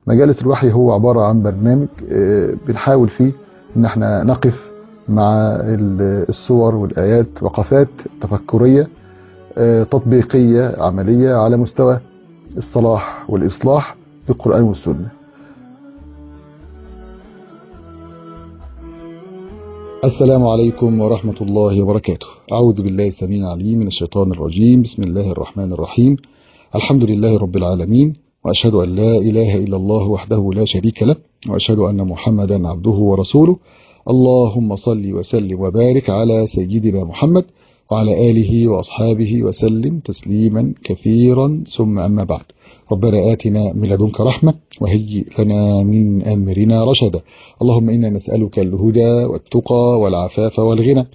مجالس الوحي هو عبارة عن برنامج آه، بنحاول فيه ان احنا نقف مع ال- الصور والآيات وقفات تفكرية آه، تطبيقية عملية على مستوى الصلاح والإصلاح في القرآن والسنة السلام عليكم ورحمة الله وبركاته أعوذ بالله السميع العليم من الشيطان الرجيم بسم الله الرحمن الرحيم الحمد لله رب العالمين وأشهد أن لا إله إلا الله وحده لا شريك له وأشهد أن محمدا عبده ورسوله اللهم صل وسلم وبارك على سيدنا محمد وعلى آله وأصحابه وسلم تسليما كثيرا ثم أما بعد ربنا آتنا من لدنك رحمة وهيئ لنا من أمرنا رشدا اللهم إنا نسألك الهدى والتقى والعفاف والغنى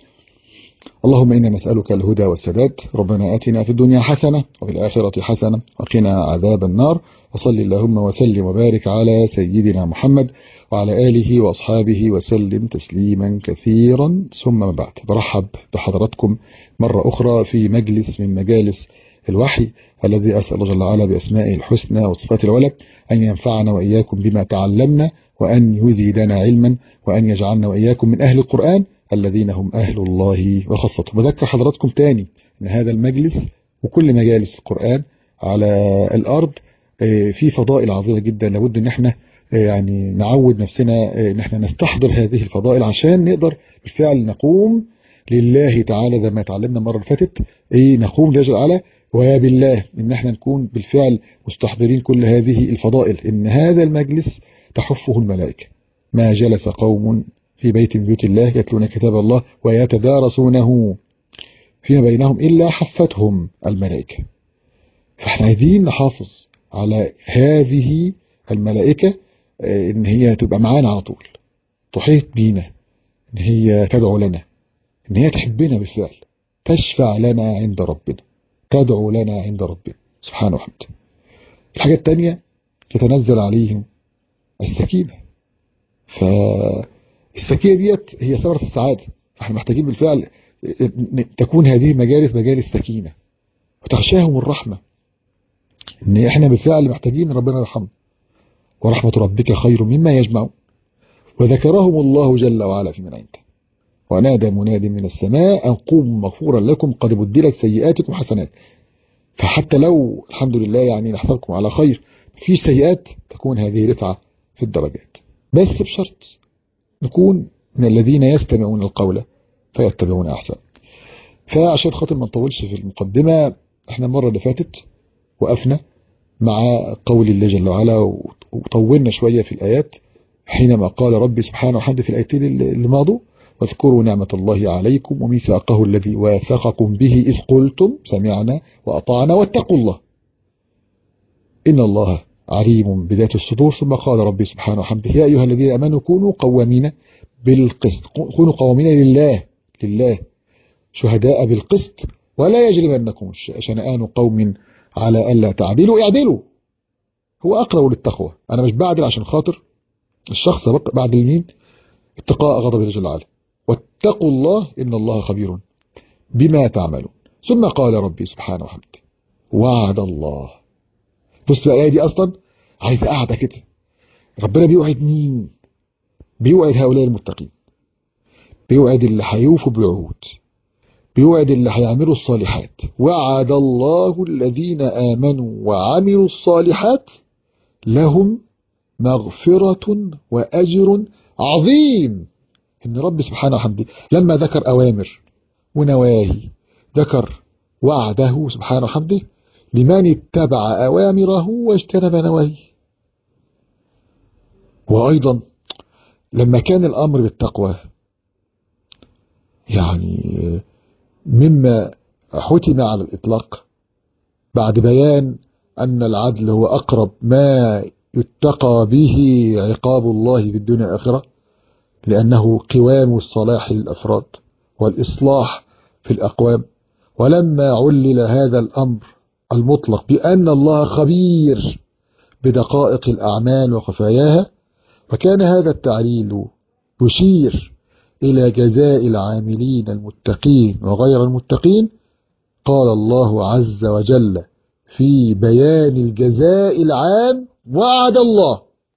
اللهم إنا نسألك الهدى والسداد ربنا آتنا في الدنيا حسنة وفي الآخرة حسنة وقنا عذاب النار وصل اللهم وسلم وبارك على سيدنا محمد وعلى آله وأصحابه وسلم تسليما كثيرا ثم بعد برحب بحضراتكم مرة أخرى في مجلس من مجالس الوحي الذي أسأل الله جل وعلا بأسمائه الحسنى وصفات العلى أن ينفعنا وإياكم بما تعلمنا وأن يزيدنا علما وأن يجعلنا وإياكم من أهل القرآن الذين هم أهل الله وخاصته بذكر حضراتكم تاني أن هذا المجلس وكل مجالس القرآن على الأرض آه، في فضائل عظيمة جدا لابد أن احنا آه، يعني نعود نفسنا آه، ان احنا نستحضر هذه الفضائل عشان نقدر بالفعل نقوم لله تعالى زي ما اتعلمنا المره اللي فاتت ايه نقوم لله جل وعلا وبالله ان احنا نكون بالفعل مستحضرين كل هذه الفضائل ان هذا المجلس تحفه الملائكه ما جلس قوم في بيت من بيوت الله يتلون كتاب الله ويتدارسونه فيما بينهم الا حفتهم الملائكه فاحنا عايزين نحافظ على هذه الملائكه آه، ان هي تبقى معانا على طول تحيط بينا ان هي تدعو لنا ان هي تحبنا بالفعل تشفع لنا عند ربنا تدعو لنا عند ربنا سبحانه وحمده الحاجة التانية تتنزل عليهم السكينة فالسكينة ديت هي ثمرة السعادة فاحنا محتاجين بالفعل ن- تكون هذه المجالس مجالس سكينة وتغشاهم الرحمة ان احنا بالفعل محتاجين ربنا يرحمنا ورحمة ربك خير مما يجمعون وذكرهم الله جل وعلا في من عنده ونادى مناد من السماء أن قوموا مغفورا لكم قد بدلت سيئاتكم حسنات فحتى لو الحمد لله يعني نحسبكم على خير في سيئات تكون هذه رفعة في الدرجات بس بشرط نكون من الذين يستمعون القول فيتبعون أحسن فعشان خاطر ما نطولش في المقدمة احنا المرة اللي فاتت وقفنا مع قول الله جل وعلا وطولنا شوية في الآيات حينما قال ربي سبحانه وحمده في الآيتين اللي ماضوا واذكروا نعمة الله عليكم وميثاقه الذي واثقكم به إذ قلتم سمعنا وأطعنا واتقوا الله إن الله عليم بذات الصدور ثم قال ربي سبحانه وحمده يا أيها الذين أمنوا كونوا قوامين بالقسط كونوا قوامين لله لله شهداء بالقسط ولا يجرمنكم شنآن قوم على ألا تعدلوا اعدلوا هو أقرب للتقوى أنا مش بعدل عشان خاطر الشخص بعد اليمين اتقاء غضب الله جل وعلا واتقوا الله إن الله خبير بما تعملون ثم قال ربي سبحانه وحمده وعد الله بص الآية دي أصلا عايز قاعدة كده ربنا بيوعد مين بيوعد هؤلاء المتقين بيوعد اللي هيوفوا بالعهود بيوعد اللي هيعملوا الصالحات وعد الله الذين آمنوا وعملوا الصالحات لهم مغفرة وأجر عظيم إن رب سبحانه وحمده لما ذكر أوامر ونواهي ذكر وعده سبحانه وحمده لمن اتبع أوامره واجتنب نواهيه وأيضا لما كان الأمر بالتقوى يعني مما حتم على الإطلاق بعد بيان أن العدل هو أقرب ما يتقى به عقاب الله في الدنيا والآخرة لأنه قوام الصلاح للأفراد والإصلاح في الأقوام ولما علل هذا الأمر المطلق بأن الله خبير بدقائق الأعمال وخفاياها وكان هذا التعليل يشير إلى جزاء العاملين المتقين وغير المتقين قال الله عز وجل في بيان الجزاء العام وعد الله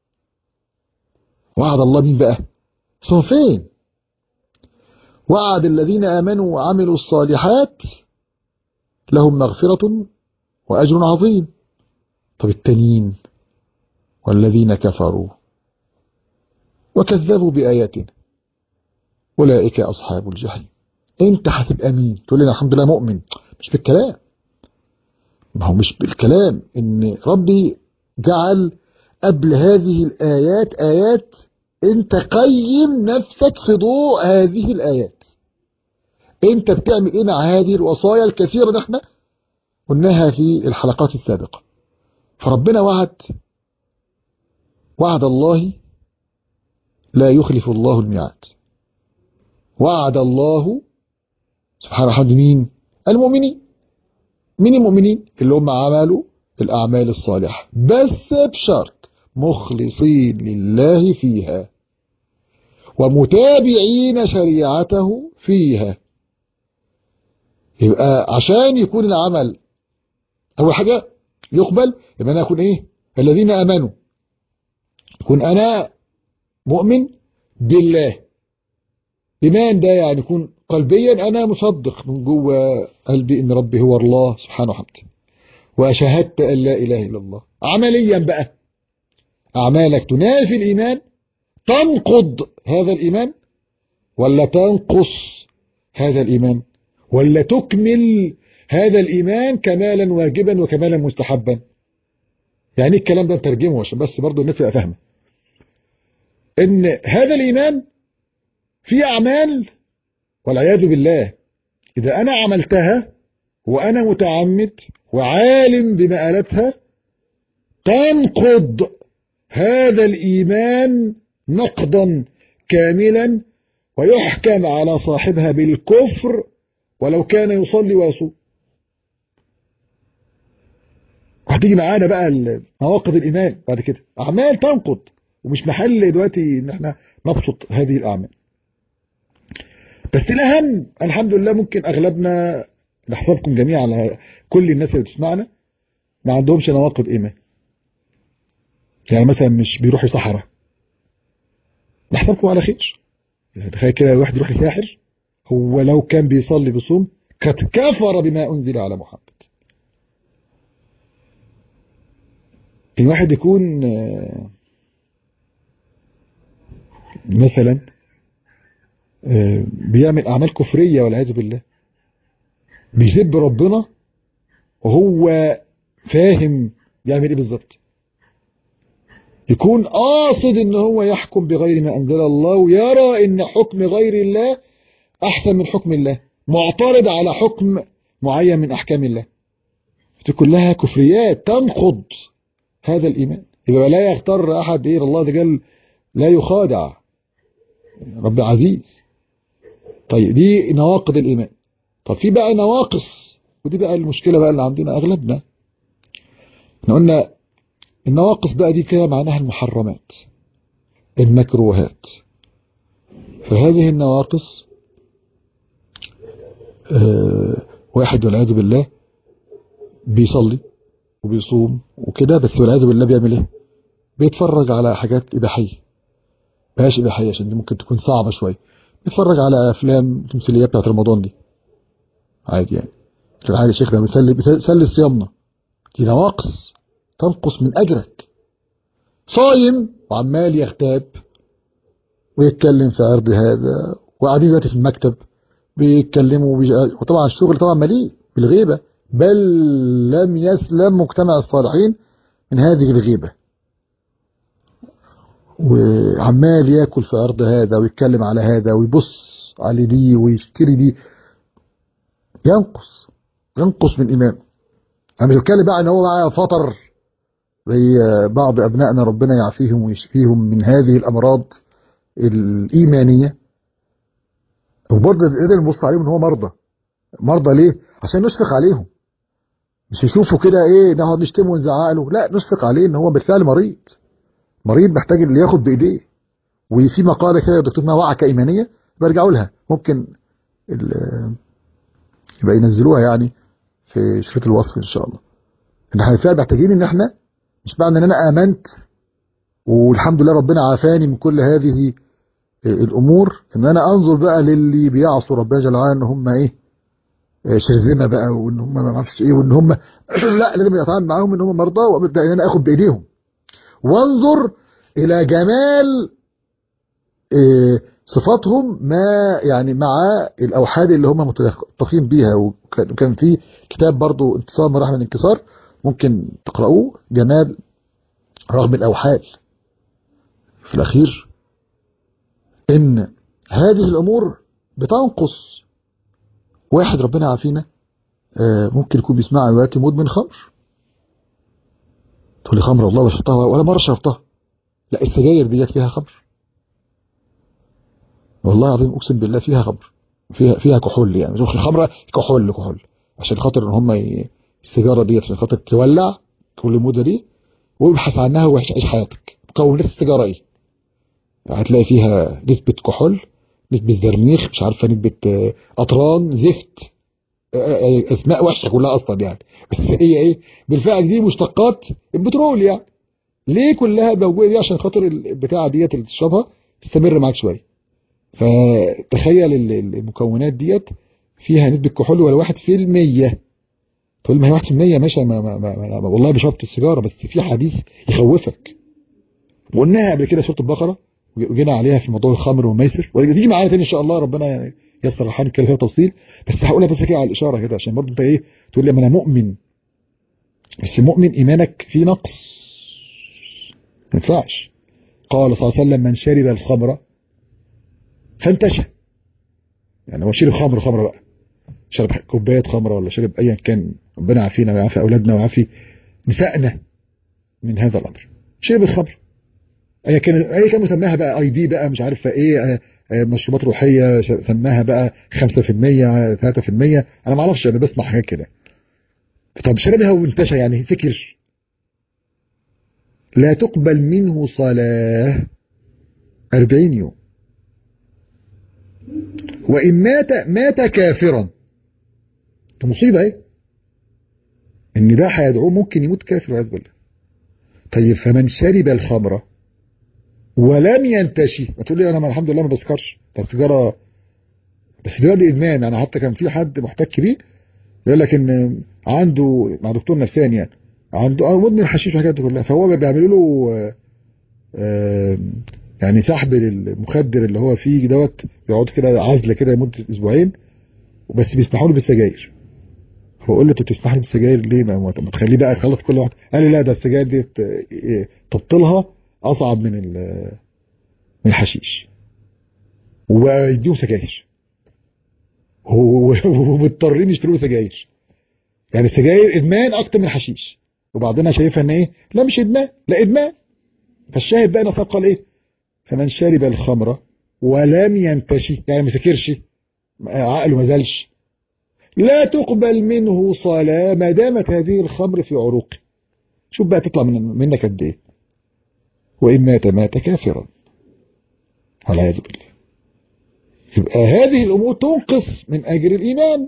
وعد الله مين بقى صنفين وعد الذين آمنوا وعملوا الصالحات لهم مغفرة وأجر عظيم طب التانيين والذين كفروا وكذبوا بآياتنا أولئك أصحاب الجحيم أنت هتبقى مين تقول لنا الحمد لله مؤمن مش بالكلام ما هو مش بالكلام إن ربي جعل قبل هذه الآيات آيات أنت قيم نفسك في ضوء هذه الآيات أنت بتعمل إيه مع هذه الوصايا الكثيرة اللي احنا قلناها في الحلقات السابقة فربنا وعد وعد الله لا يخلف الله الميعاد وعد الله سبحانه وتعالى مين المؤمنين مين المؤمنين اللي هم عملوا الأعمال الصالحة بس بشرط مخلصين لله فيها ومتابعين شريعته فيها يبقى عشان يكون العمل أول حاجة يقبل يبقى أنا أكون إيه الذين آمنوا يكون أنا مؤمن بالله إيمان ده يعني يكون قلبيا أنا مصدق من جوه قلبي إن ربي هو الله سبحانه وتعالى وأشهدت أن لا إله إلا الله عمليا بقى أعمالك تنافي الإيمان تنقض هذا الإيمان ولا تنقص هذا الإيمان ولا تكمل هذا الإيمان كمالا واجبا وكمالا مستحبا يعني الكلام ده نترجمه عشان بس برضو الناس تبقى فاهمه ان هذا الإيمان في أعمال والعياذ بالله إذا أنا عملتها وأنا متعمد وعالم بمآلتها تنقض هذا الإيمان نقضا كاملا ويحكم على صاحبها بالكفر ولو كان يصلي ويصوم هتيجي معانا بقى نواقض الإيمان بعد كده أعمال تنقض ومش محل دلوقتي ان احنا نبسط هذه الأعمال بس الأهم الحمد لله ممكن أغلبنا نحسبكم جميعا كل الناس اللي بتسمعنا ما عندهمش نواقض إيمان يعني مثلا مش بيروح صحراء نحسبكم على خير تخيل كده الواحد يروح يساحر هو لو كان بيصلي بيصوم قد كفر بما أنزل على محمد الواحد يكون مثلا بيعمل أعمال كفرية والعياذ بالله بيسب ربنا وهو فاهم يعمل ايه بالظبط يكون قاصد ان هو يحكم بغير ما انزل الله ويرى ان حكم غير الله احسن من حكم الله معترض على حكم معين من احكام الله دي كلها كفريات تنقض هذا الايمان يبقى لا يغتر احد ايه الله ده قال لا يخادع رب عزيز طيب دي نواقض الايمان طب في بقى نواقص ودي بقى المشكله بقى اللي عندنا اغلبنا احنا قلنا النواقص بقى دي كده معناها المحرمات المكروهات فهذه النواقص آه واحد والعياذ بالله بيصلي وبيصوم وكده بس والعياذ بالله بيعمل ايه بيتفرج على حاجات اباحيه بلاش اباحيه عشان دي ممكن تكون صعبه شويه بيتفرج على افلام تمثيليات بتاعت رمضان دي عادي يعني عادي يا شيخ ده بيسلي بيسلي صيامنا دي نواقص تنقص من أجرك صايم وعمال يغتاب ويتكلم في عرض هذا وقاعدين دلوقتي في المكتب بيتكلموا وبيج... وطبعا الشغل طبعا مليء بالغيبة بل لم يسلم مجتمع الصالحين من هذه الغيبة وعمال ياكل في أرض هذا ويتكلم على هذا ويبص على دي ويشتري دي ينقص ينقص من إيمانه أنا مش بتكلم بقى إن هو معاه فطر زي بعض أبنائنا ربنا يعافيهم ويشفيهم من هذه الأمراض الإيمانية وبرضه نقدر نبص عليهم إن هو مرضى مرضى ليه؟ عشان نشفق عليهم مش يشوفوا كده إيه نقعد نشتمه ونزعق له لا نشفق عليه إن هو بالفعل مريض مريض محتاج اللي ياخد بإيديه وفي مقالة كده يا دكتور اسمها وعكة إيمانية برجعوا لها ممكن يبقى ينزلوها يعني في شريط الوصف إن شاء الله إن احنا فعلا محتاجين إن احنا مش معنى ان انا امنت والحمد لله ربنا عافاني من كل هذه الامور ان انا انظر بقى للي بيعصوا ربنا جل وعلا ان هم ايه شرذمه بقى وان هم ما اعرفش ايه وان هم لا لازم اتعامل معاهم ان هم مرضى وابدا ان انا اخد بايديهم وانظر الى جمال صفاتهم ما يعني مع الاوحاد اللي هم متلطفين بيها وكان في كتاب برضو انتصار من رحم الانكسار ممكن تقرأوه جمال رغم الاوحاد في الاخير ان هذه الامور بتنقص واحد ربنا عافينا ممكن يكون بيسمع دلوقتي مدمن خمر تقول لي خمر والله شربتها ولا مره شربتها لا السجاير ديت فيها خمر والله العظيم اقسم بالله فيها خمر فيها فيها كحول يعني الخمره كحول كحول عشان خاطر ان هم ي... السيجاره ديت عشان خاطر تولع كل المده دي وابحث عنها وعيش حياتك مكونات السيجاره ايه هتلاقي فيها نسبه كحول نسبه زرنيخ مش عارفه نسبه اطران زفت اسماء وحشه كلها اصلا يعني بس هي ايه بالفعل دي مشتقات البترول يعني ليه كلها موجوده دي عشان خاطر البتاعه ديت اللي تشربها تستمر معاك شويه فتخيل المكونات ديت فيها نسبه كحول ولا 1% تقول ما هي 1% ماشي ما ما ما ما والله بشربت السيجاره بس في حديث يخوفك وقلناها قبل كده سوره البقره وجينا عليها في موضوع الخمر والميسر وتيجي معانا تاني ان شاء الله ربنا ييسر الحال نتكلم فيها تفصيل بس هقولها بس كده على الاشاره كده عشان برضه انت ايه تقول لي ما انا مؤمن بس مؤمن ايمانك فيه نقص ما ينفعش قال صلى الله عليه وسلم من شرب الخمر فانتشى يعني هو شرب خمر خمر بقى شرب كوبايه خمره ولا شرب ايا كان ربنا يعافينا ويعافي اولادنا ويعافي نسائنا من هذا الامر شرب الخمر ايا كان ايا كان مسماها بقى اي دي بقى مش عارفه ايه مشروبات روحيه سماها بقى 5% 3% انا ما اعرفش انا بسمع حاجات كده طب شربها وانتشى يعني فكر لا تقبل منه صلاه 40 يوم وإن مات مات كافرا مصيبة ايه ان ده هيدعوه ممكن يموت كافر والعياذ بالله طيب فمن شرب الخمر ولم ينتشي تقول لي انا الحمد لله ما بسكرش السيجاره بس ده ادمان انا حتى كان في حد محتك بيه يقول لك ان عنده مع دكتور نفساني يعني عنده مدمن حشيش والحاجات دي كلها فهو بيعملوا له آه يعني سحب المخدر اللي هو فيه دوت بيقعد كده عزله كده لمده اسبوعين وبس بيسمحوا له بالسجاير فبقول له انت بتسمح له بالسجاير ليه ما تخليه بقى يخلص كل واحد قال لي لا ده السجاير دي تبطلها اصعب من من الحشيش ويديهم سجاير ومضطرين يشتروا سجاير يعني السجاير ادمان اكتر من الحشيش وبعضنا شايفها ان ايه لا مش ادمان لا ادمان فالشاهد بقى نفق قال ايه فمن شرب الخمر ولم ينتشي يعني ما سكرش عقله ما زالش لا تقبل منه صلاة ما دامت هذه الخمر في عروقه شوف بقى تطلع من منك قد ايه وإن مات مات كافرا والعياذ بالله يبقى هذه الأمور تنقص من أجر الإيمان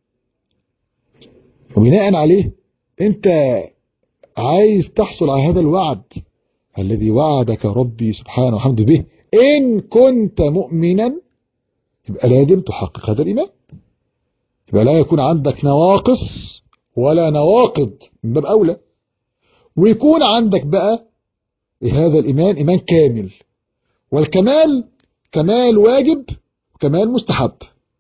وبناء عليه أنت عايز تحصل على هذا الوعد الذي وعدك ربي سبحانه وحمده به إن كنت مؤمنا يبقى لازم تحقق هذا الإيمان يبقى لا يكون عندك نواقص ولا نواقض من باب أولى ويكون عندك بقى هذا الإيمان إيمان كامل والكمال كمال واجب وكمال مستحب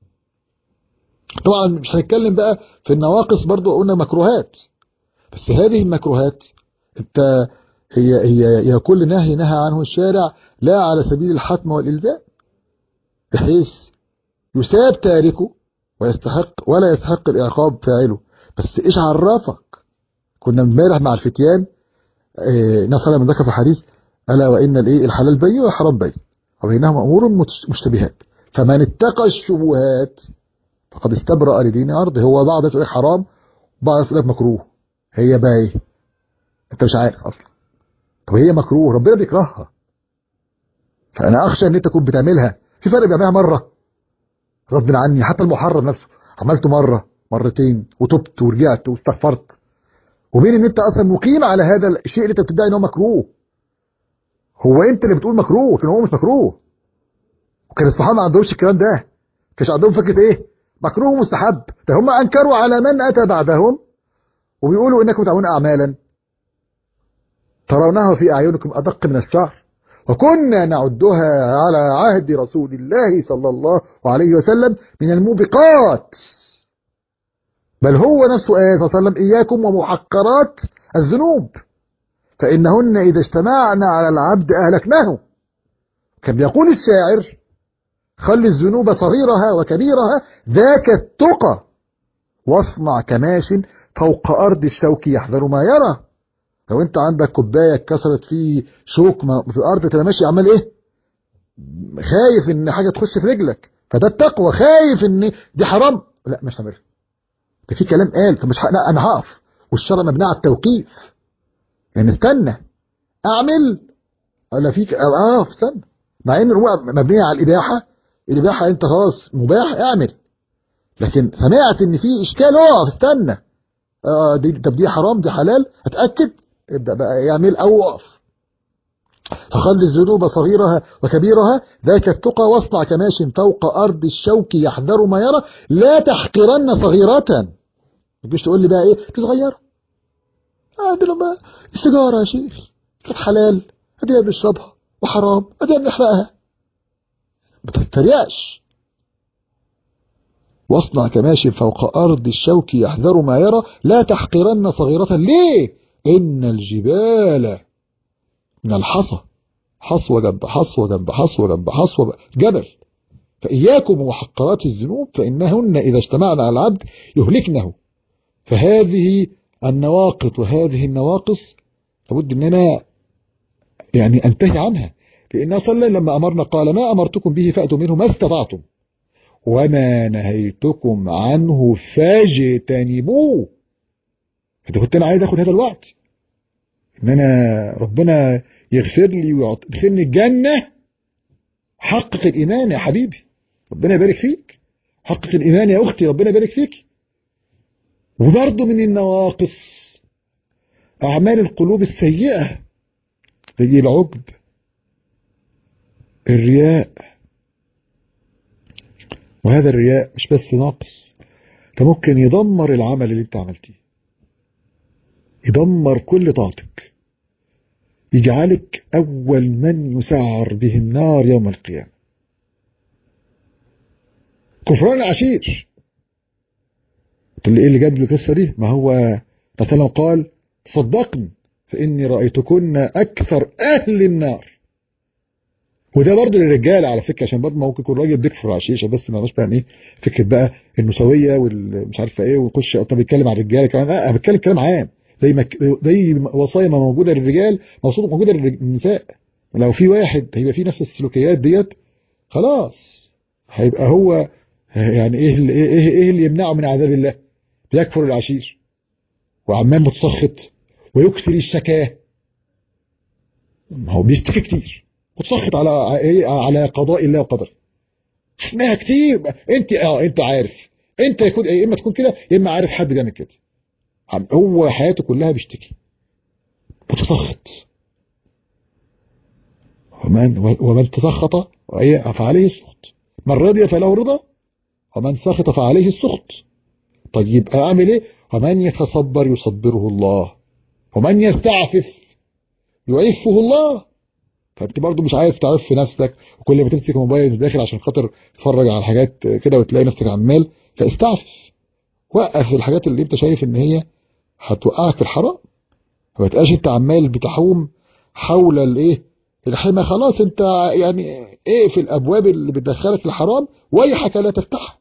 طبعا مش هنتكلم بقى في النواقص برضو قلنا مكروهات بس هذه المكروهات انت هي هي هي كل نهي نهى عنه الشارع لا على سبيل الحتم والإلزام بحيث يساب تاركه ويستحق ولا يستحق العقاب فاعله بس ايش عرفك كنا امبارح مع الفتيان إيه نصر من ذكر في حديث ألا وإن الايه الحلال بين والحرام بين وبينهما أمور مشتبهات فمن اتقى الشبهات فقد استبرأ لدين عرضه هو بعض يسألك حرام وبعض يسألك مكروه هي بقى ايه انت مش عارف اصلا طب هي مكروه ربنا بيكرهها فانا اخشى ان انت تكون بتعملها في فرق بيعملها مره غصب عني حتى المحرم نفسه عملته مره مرتين وتبت ورجعت واستغفرت وبين ان انت اصلا مقيم على هذا الشيء اللي انت بتدعي ان هو مكروه هو انت اللي بتقول مكروه لكن هو مش مكروه وكان الصحابه ما عندهمش الكلام ده كانش عندهم فكره ايه مكروه ومستحب ده هم انكروا على من اتى بعدهم وبيقولوا انكم تعملون اعمالا ترونها في اعينكم ادق من الشعر وكنا نعدها على عهد رسول الله صلى الله عليه وسلم من الموبقات بل هو نفسه آية صلى الله عليه وسلم إياكم ومحقرات الذنوب فإنهن إذا اجتمعنا على العبد أهلكناه كان بيقول الشاعر خلي الذنوب صغيرها وكبيرها ذاك التقى واصنع كماش فوق أرض الشوك يحذر ما يرى لو انت عندك كوبايه اتكسرت في شوك في الارض تبقى ماشي عمال ايه خايف ان حاجه تخش في رجلك فده التقوى خايف ان دي حرام لا مش هعملها ده في كلام قال فمش ح... لا انا هقف والشرع مبني على التوقيف يعني استنى اعمل ولا فيك اه استنى مع ان هو مبنيه على الاباحه الاباحه انت خلاص مباح اعمل لكن سمعت ان في اشكال اقف استنى آه دي طب دي حرام دي حلال اتاكد ابدا بقى يعمل او وقف فخلي الذنوب صغيرها وكبيرها ذاك التقى واصنع كماش فوق ارض الشوك يحذر ما يرى لا تحقرن صغيرة ما تجيش تقول لي بقى ايه دي صغيره اه دي لما السيجاره يا شيخ كانت حلال ادينا بنشربها وحرام ادينا بنحرقها ما تتريقش واصنع كماش فوق أرض الشوك يحذر ما يرى لا تحقرن صغيرة ليه إن الجبال من الحصى حصوة جنب حصوة جنب حصوة جنب حصوة جبل فإياكم ومحقرات الذنوب فإنهن إذا اجتمعنا على العبد يهلكنه فهذه النواقص وهذه النواقص لابد أننا يعني أنتهي عنها لأنها صلى لما أمرنا قال ما أمرتكم به فأتوا منه ما استطعتم وما نهيتكم عنه فاجتنبوه فانت كنت انا عايز اخد هذا الوقت ان انا ربنا يغفر لي ويدخلني الجنه حقق الايمان يا حبيبي ربنا يبارك فيك حقق الايمان يا اختي ربنا يبارك فيك وبرضه من النواقص اعمال القلوب السيئه زي العجب الرياء وهذا الرياء مش بس ناقص ده ممكن يدمر العمل اللي انت عملتيه يدمر كل طاعتك يجعلك أول من يسعر به النار يوم القيامة كفران العشير تقول لي ايه اللي جاب لي القصه دي ما هو مثلا قال صدقني فاني رايتكن اكثر اهل النار وده برضه للرجاله على فكره عشان برضه ممكن يكون راجل بيكفر عشيشه بس ما مش فاهم ايه فكره بقى النسويه والمش عارفه ايه ويخش طب بيتكلم عن الرجاله كمان لا انا بتكلم كلام عام زي ما زي وصايا ما موجوده للرجال موصوله موجوده للنساء لو في واحد هيبقى فيه نفس السلوكيات ديت خلاص هيبقى هو يعني ايه اللي ايه ايه, إيه اللي يمنعه من عذاب الله بيكفر العشير وعمال متسخط ويكثر الشكاه هو بيشتكي كتير متسخط على ايه على قضاء الله وقدره اسمها كتير انت اه انت عارف انت يكون يا اما تكون كده يا اما عارف حد بيعمل كده هو حياته كلها بيشتكي متسخط ومن ومن تسخط فعليه السخط من رضي فله رضا ومن سخط فعليه السخط طيب اعمل ايه ومن يتصبر يصبره الله ومن يستعفف يعفه الله فانت برضو مش عارف تعرف في نفسك وكل ما تمسك موبايل داخل عشان خاطر تتفرج على حاجات كده وتلاقي نفسك عمال فاستعفف وقف الحاجات اللي انت شايف ان هي هتوقعك في الحرام ما تبقاش انت عمال بتحوم حول الايه الحمى خلاص انت يعني اقفل إيه الابواب اللي بتدخلك الحرام ويحك لا تفتحها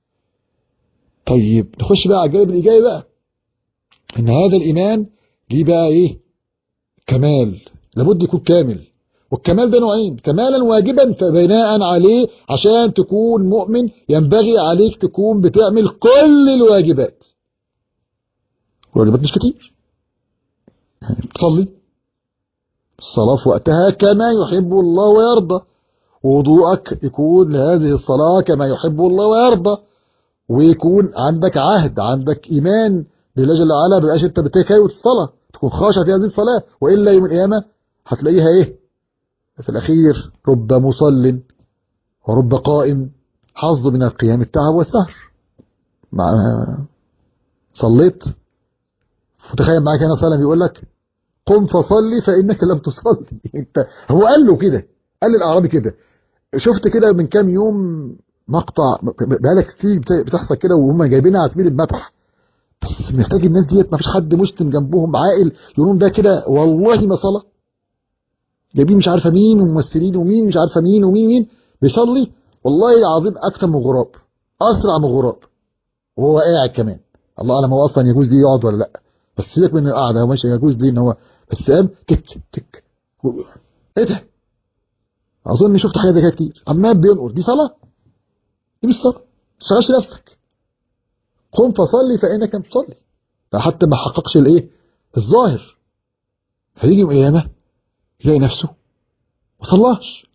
طيب نخش بقى على الجانب الايجابي بقى ان هذا الايمان ليه بقى ايه كمال لابد يكون كامل والكمال ده نوعين كمالا واجبا فبناء عليه عشان تكون مؤمن ينبغي عليك تكون بتعمل كل الواجبات الواجبات مش كتير تصلي الصلاة في وقتها كما يحب الله ويرضى وضوءك يكون لهذه الصلاة كما يحب الله ويرضى ويكون عندك عهد عندك إيمان بالله جل وعلا بيبقاش انت بتكاوت الصلاة تكون خاشع في هذه الصلاة وإلا يوم القيامة هتلاقيها إيه في الأخير رب مصل ورب قائم حظ من القيام التعب والسهر مع صليت وتخيل معاك هنا صلى بيقول لك قم فصلي فإنك لم تصلي انت هو قال له كده قال للأعرابي كده شفت كده من كام يوم مقطع بقالك كتير بتحصل كده وهم جايبينها على سبيل المدح بس محتاج الناس ديت ما فيش حد مسلم جنبهم عاقل يقولون ده كده والله ما صلى جايبين مش عارفه مين وممثلين ومين مش عارفه مين ومين مين بيصلي والله العظيم اكتر من غراب اسرع من غراب وهو قاعد كمان الله اعلم هو اصلا يجوز ليه يقعد ولا لا بس سيبك من القعده هو ماشي يجوز ليه ان هو بس قام تك تك ايه ده اظن شفت حاجه زي كده كتير عمال بينقر دي صلاه دي مش صلاه ما تشغلش نفسك قم فصلي فانك لم تصلي حتى ما حققش الايه الظاهر هيجي يوم القيامه يلاقي نفسه ما صلاش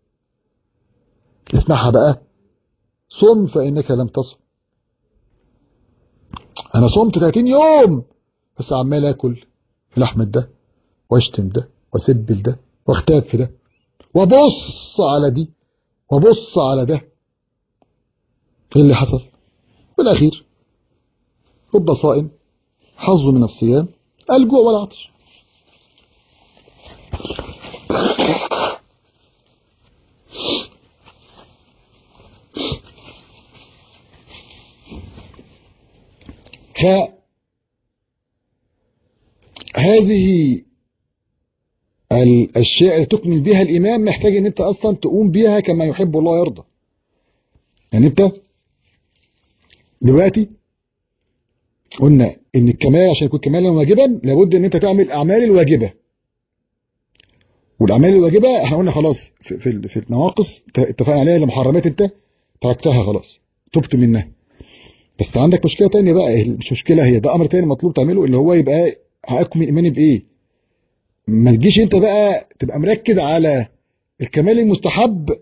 اسمعها بقى صم فانك لم تصم انا صمت 30 يوم بس عمال اكل في لحمه ده واشتم ده واسب ده واغتاب في ده وابص على دي وابص على ده ايه اللي حصل في الاخير رب صائم حظه من الصيام الجوع والعطش هذه الاشياء اللي تكمل بها الامام محتاج ان انت اصلا تقوم بها كما يحب الله يرضى يعني انت دلوقتي قلنا ان الكمال عشان يكون كمالا واجبا لابد ان انت تعمل الاعمال الواجبه والاعمال الواجبه احنا قلنا خلاص في في, في النواقص اتفقنا عليها المحرمات انت تركتها خلاص تبت منها بس عندك مشكله تانية بقى مش مشكله هي ده امر تاني مطلوب تعمله اللي هو يبقى هاكمل ايماني بايه ما تجيش انت بقى تبقى مركز على الكمال المستحب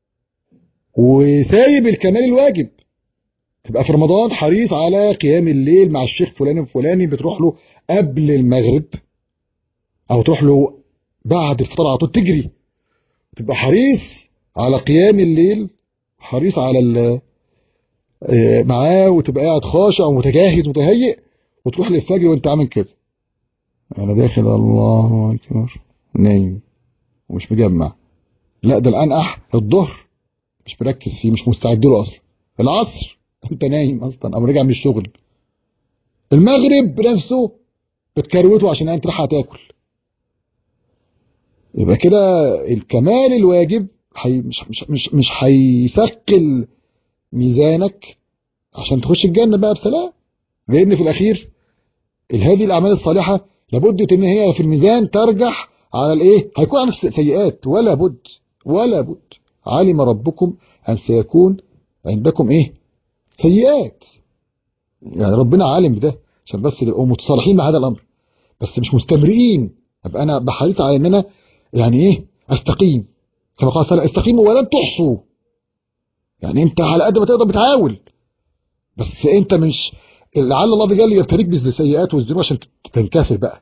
وسايب الكمال الواجب تبقى في رمضان حريص على قيام الليل مع الشيخ فلان الفلاني بتروح له قبل المغرب او تروح له بعد الفطار على طول تجري تبقى حريص على قيام الليل حريص على معاه وتبقى قاعد خاشع ومتجهز متهيئ وتروح للفجر وانت عامل كده انا داخل الله اكبر نايم ومش مجمع لا ده الان اح الظهر مش مركز فيه مش مستعد له اصلا العصر انت نايم اصلا او راجع من الشغل المغرب نفسه بتكروته عشان انت رايح تاكل يبقى كده الكمال الواجب حي مش مش مش مش هيثقل ميزانك عشان تخش الجنه بقى بسلام لان في الاخير هذه الاعمال الصالحه لابد ان هي في الميزان ترجح على الايه هيكون عندك سيئات ولا بد ولا بد علم ربكم ان سيكون عندكم ايه سيئات يعني ربنا عالم بده عشان بس نبقوا متصالحين مع هذا الامر بس مش مستمرئين ابقى انا بحريص على ان انا يعني ايه استقيم كما قال صلى استقيموا ولن تحصوا يعني انت على قد ما تقدر بتحاول بس انت مش لعل الله بجل يبتليك بالسيئات والذنوب عشان تنكسر بقى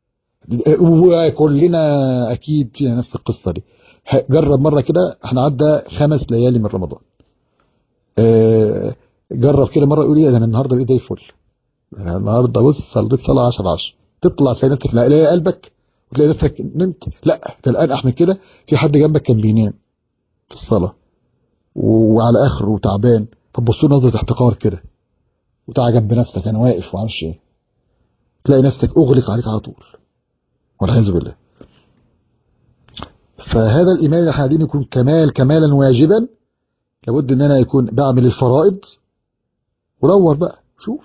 وكلنا اكيد فينا نفس القصه دي جرب مره كده احنا عدى خمس ليالي من رمضان اه جرب كده مره يقول ايه ده انا النهارده بقيت زي الفل انا النهارده بص صليت صلاه 10 10 تطلع تلاقي نفسك لا الاقي قلبك وتلاقي نفسك نمت لا ده الان احمد كده في حد جنبك كان بينام في الصلاه وعلى اخره وتعبان فتبص له نظره احتقار كده وتعجب بنفسك انا واقف ومعرفش ايه تلاقي نفسك اغلق عليك على طول والعياذ بالله فهذا الايمان اللي احنا عايزين يكون كمال كمالا واجبا لابد ان انا يكون بعمل الفرائض ودور بقى شوف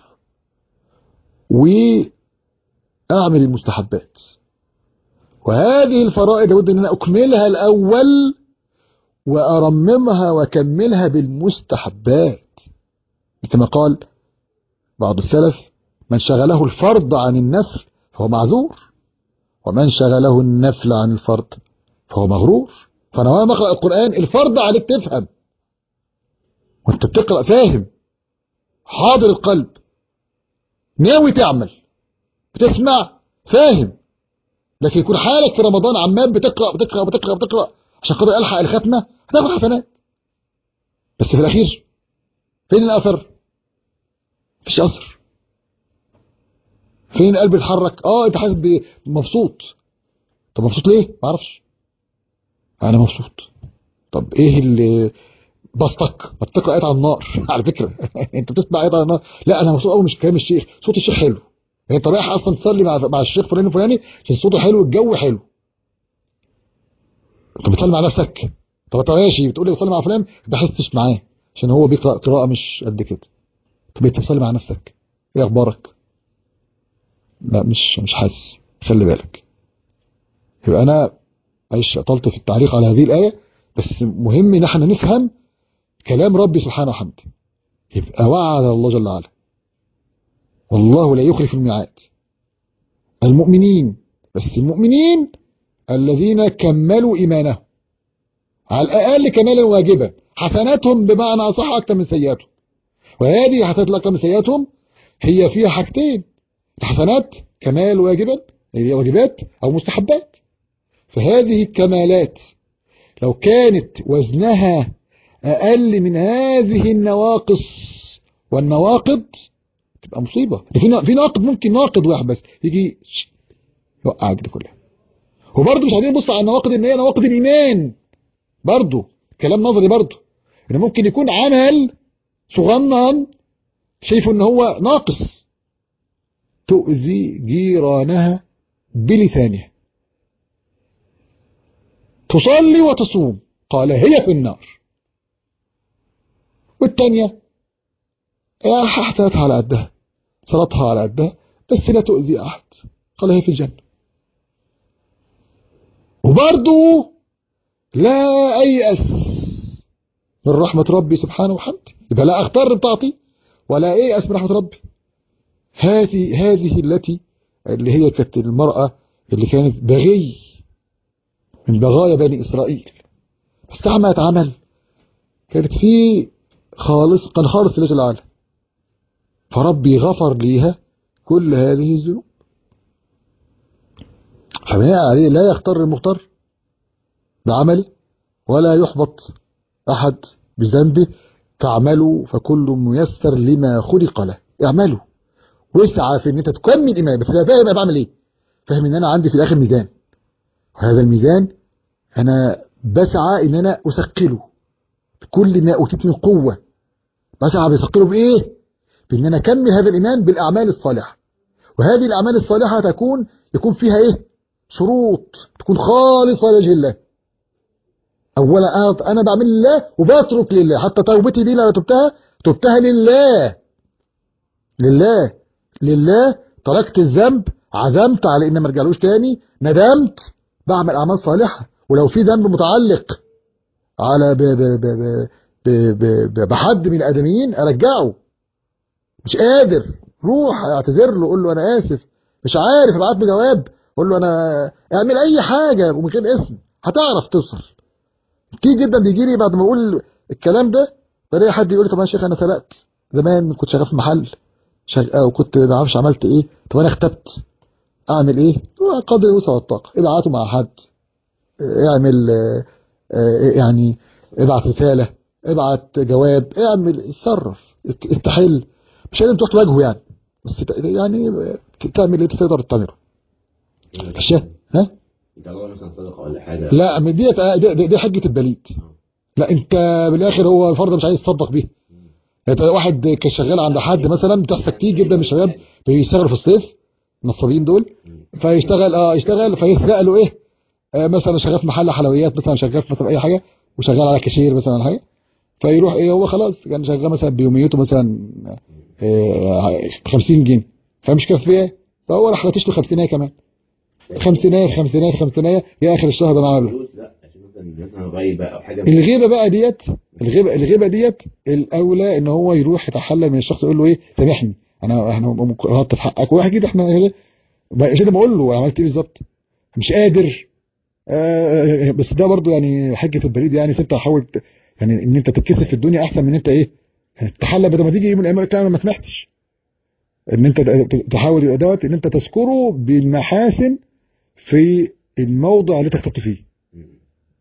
واعمل المستحبات وهذه الفرائض لابد ان انا اكملها الاول وارممها واكملها بالمستحبات كما قال بعض السلف من شغله الفرض عن النفل فهو معذور ومن شغله النفل عن الفرض فهو مغرور فانا وانا بقرا القران الفرض عليك تفهم وانت بتقرا فاهم حاضر القلب ناوي تعمل بتسمع فاهم لكن يكون حالك في رمضان عمال بتقرا بتقرا بتقرا بتقرا عشان خاطر الحق الختمه هتاخد حسنات بس في الاخير فين الاثر مفيش اثر فين القلب اتحرك اه انت حاسس مبسوط طب مبسوط ليه ما اعرفش انا مبسوط طب ايه اللي بسطك بتقرا ايات على النار على فكره انت بتسمع ايات على النار لا انا مبسوط قوي مش كلام الشيخ صوت الشيخ حلو يعني انت رايح اصلا تصلي مع مع الشيخ فلان الفلاني عشان صوته حلو الجو حلو انت بتصلي مع نفسك طب انت ماشي بتقول لي بصلي مع فلان ما بحسش معاه عشان هو بيقرا قراءه مش قد كده طب انت بتصلي مع نفسك ايه اخبارك لا مش مش حاسس خلي بالك يبقى انا معلش طلت في التعليق على هذه الايه بس مهم ان احنا نفهم كلام ربي سبحانه وحمده يبقى وعد الله جل وعلا والله لا يخلف الميعاد المؤمنين بس المؤمنين الذين كملوا إيمانهم على الأقل كمالا واجبا حسناتهم بمعنى أصح أكثر من سيئاتهم وهذه حسنات أكثر من سيئاتهم هي فيها حاجتين الحسنات كمال واجبا هي واجبات أو مستحبات فهذه الكمالات لو كانت وزنها أقل من هذه النواقص والنواقض تبقى مصيبة في في ناقد ممكن ناقد واحد بس يجي يوقع دي كلها وبرضه مش عايزين نبص على النواقد ان هي نواقد الايمان برضه كلام نظري برضه ان ممكن يكون عمل صغنن شايفه ان هو ناقص تؤذي جيرانها بلسانها تصلي وتصوم قال هي في النار والتانية حسناتها على قدها صلاتها على قدها بس لا تؤذي أحد قال هي في الجنة وبرضه لا أيأس من رحمة ربي سبحانه وحمده يبقى لا أغتر بطاعتي ولا أيأس من رحمة ربي هذه هذه التي اللي هي كانت المرأة اللي كانت بغي من بغايا بني إسرائيل بس عملت عمل كانت في خالص كان خالص لله العالم فربي غفر ليها كل هذه الذنوب فبناء عليه لا يختار المختار بعمله ولا يحبط أحد بذنبه فاعملوا فكل ميسر لما خلق له اعملوا واسعى في ان انت تكمل ايمان بس لا فاهم انا بعمل ايه فاهم ان انا عندي في الاخر ميزان وهذا الميزان انا بسعى ان انا اثقله بكل ما اوتيت من قوه بسعى بثقله بايه بان انا اكمل هذا الايمان بالاعمال الصالحه وهذه الاعمال الصالحه تكون يكون فيها ايه شروط تكون خالصه لوجه الله اولا انا بعمل لله وبترك لله حتى توبتي دي لما تبتها تبتها لله لله لله تركت الذنب عزمت على ان ما ارجعلوش تاني ندمت بعمل اعمال صالحه ولو في ذنب متعلق على ب ب ب ب ب ب بحد من الادميين ارجعه مش قادر روح اعتذر له قول له انا اسف مش عارف ابعت له جواب قول له انا اعمل اي حاجه ومن غير اسم هتعرف توصل كتير جدا بيجي لي بعد ما اقول الكلام ده بلاقي حد يقول لي طب يا شيخ انا سرقت زمان كنت شغال في محل شغ... وكنت ما اعرفش عملت ايه طب انا اختبت اعمل ايه قدر الوسع والطاقه ابعته مع حد اعمل يعني ابعت رساله ابعت جواب اعمل اتصرف استحل مش لازم تروح تواجهه يعني بس يعني تعمل اللي تقدر تعمله الشاه ها يطلعوا مثلا صدقه ولا حاجه لا دي دي, دي حجه البليد لا انت بالاخر هو الفرد مش عايز يتصدق بيه انت واحد كان شغال عند حد مثلا بتحصل كتير جدا من الشباب بيشتغلوا في الصيف النصابين دول فيشتغل اه يشتغل فيسرق له ايه آه مثلا شغال في محل حلويات مثلا شغال في مثلا اي حاجه وشغال على كاشير مثلا ولا حاجه فيروح ايه هو خلاص كان شغال مثلا بيوميته مثلا آه 50 جنيه فمش كافيه فهو راح راتش له 50 كمان خمسينية خمسينية خمسينية يا اخر الشهر ده معاه فلوس لا عشان مثلا مثلا غيبه او حاجه الغيبه بقى ديت الغيبه الغيبه ديت الاولى ان هو يروح يتحلل من الشخص يقول له ايه سامحني انا احنا غلطت في حقك واحد كده احنا عشان بقول له عملت ايه بالظبط مش قادر آه بس ده برضو يعني حجه البريد يعني انت حاول يعني ان انت تتكسف في الدنيا احسن من انت ايه تحلل بدل ما تيجي يوم من الايام انا ما سمحتش ان انت تحاول دوت ان انت تذكره بالمحاسن في الموضع اللي تخطبت فيه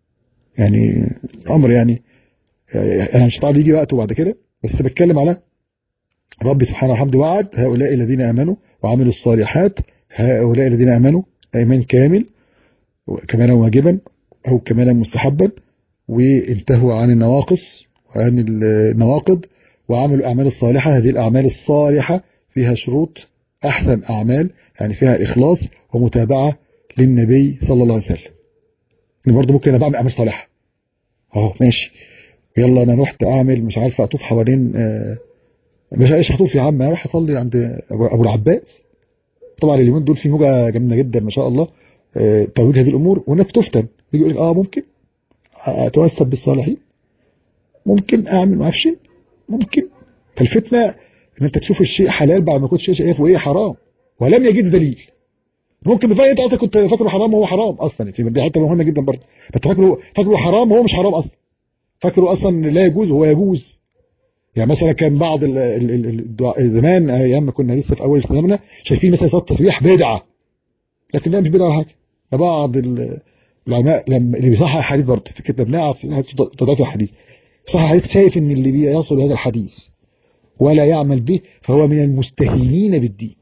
يعني امر يعني انا مش طبعا يجي وقته بعد كده بس بتكلم على ربي سبحانه وحمده وعد هؤلاء الذين امنوا وعملوا الصالحات هؤلاء الذين امنوا ايمان كامل كمالا واجبا او كمالا مستحبا وانتهوا عن النواقص وعن النواقض وعملوا الاعمال الصالحه هذه الاعمال الصالحه فيها شروط احسن اعمال يعني فيها اخلاص ومتابعه للنبي صلى الله عليه وسلم ان برضه ممكن انا بعمل اعمال صالحه اهو ماشي يلا انا رحت اعمل مش عارف اطوف حوالين آه مش ايش هطوف يا عم اروح اصلي عند ابو أبو العباس طبعا اليومين دول في موجه جامده جدا ما شاء الله آه ترويج هذه الامور والناس تفتن يجي يقول لك اه ممكن اتوسل بالصالحين ممكن اعمل ما اعرفش ممكن فالفتنه ان انت تشوف الشيء حلال بعد ما كنت شايف وايه حرام ولم يجد دليل ممكن بقى انت كنت فاكره حرام وهو حرام اصلا دي حته مهمه جدا برضه انت فاكره فاكره حرام وهو مش حرام اصلا فاكره اصلا لا يجوز وهو يجوز يعني مثلا كان بعض ال ال ال زمان ايام ما كنا لسه في اول اسلامنا شايفين مثلا صلاه التسبيح بدعه لكن ده مش بدعه ولا حاجه ده بعض العلماء لما اللي بيصحح الحديث برضه فكره مبنيه على تضاد الحديث صح الحديث شايف ان اللي بيصل هذا الحديث ولا يعمل به فهو من المستهينين بالدين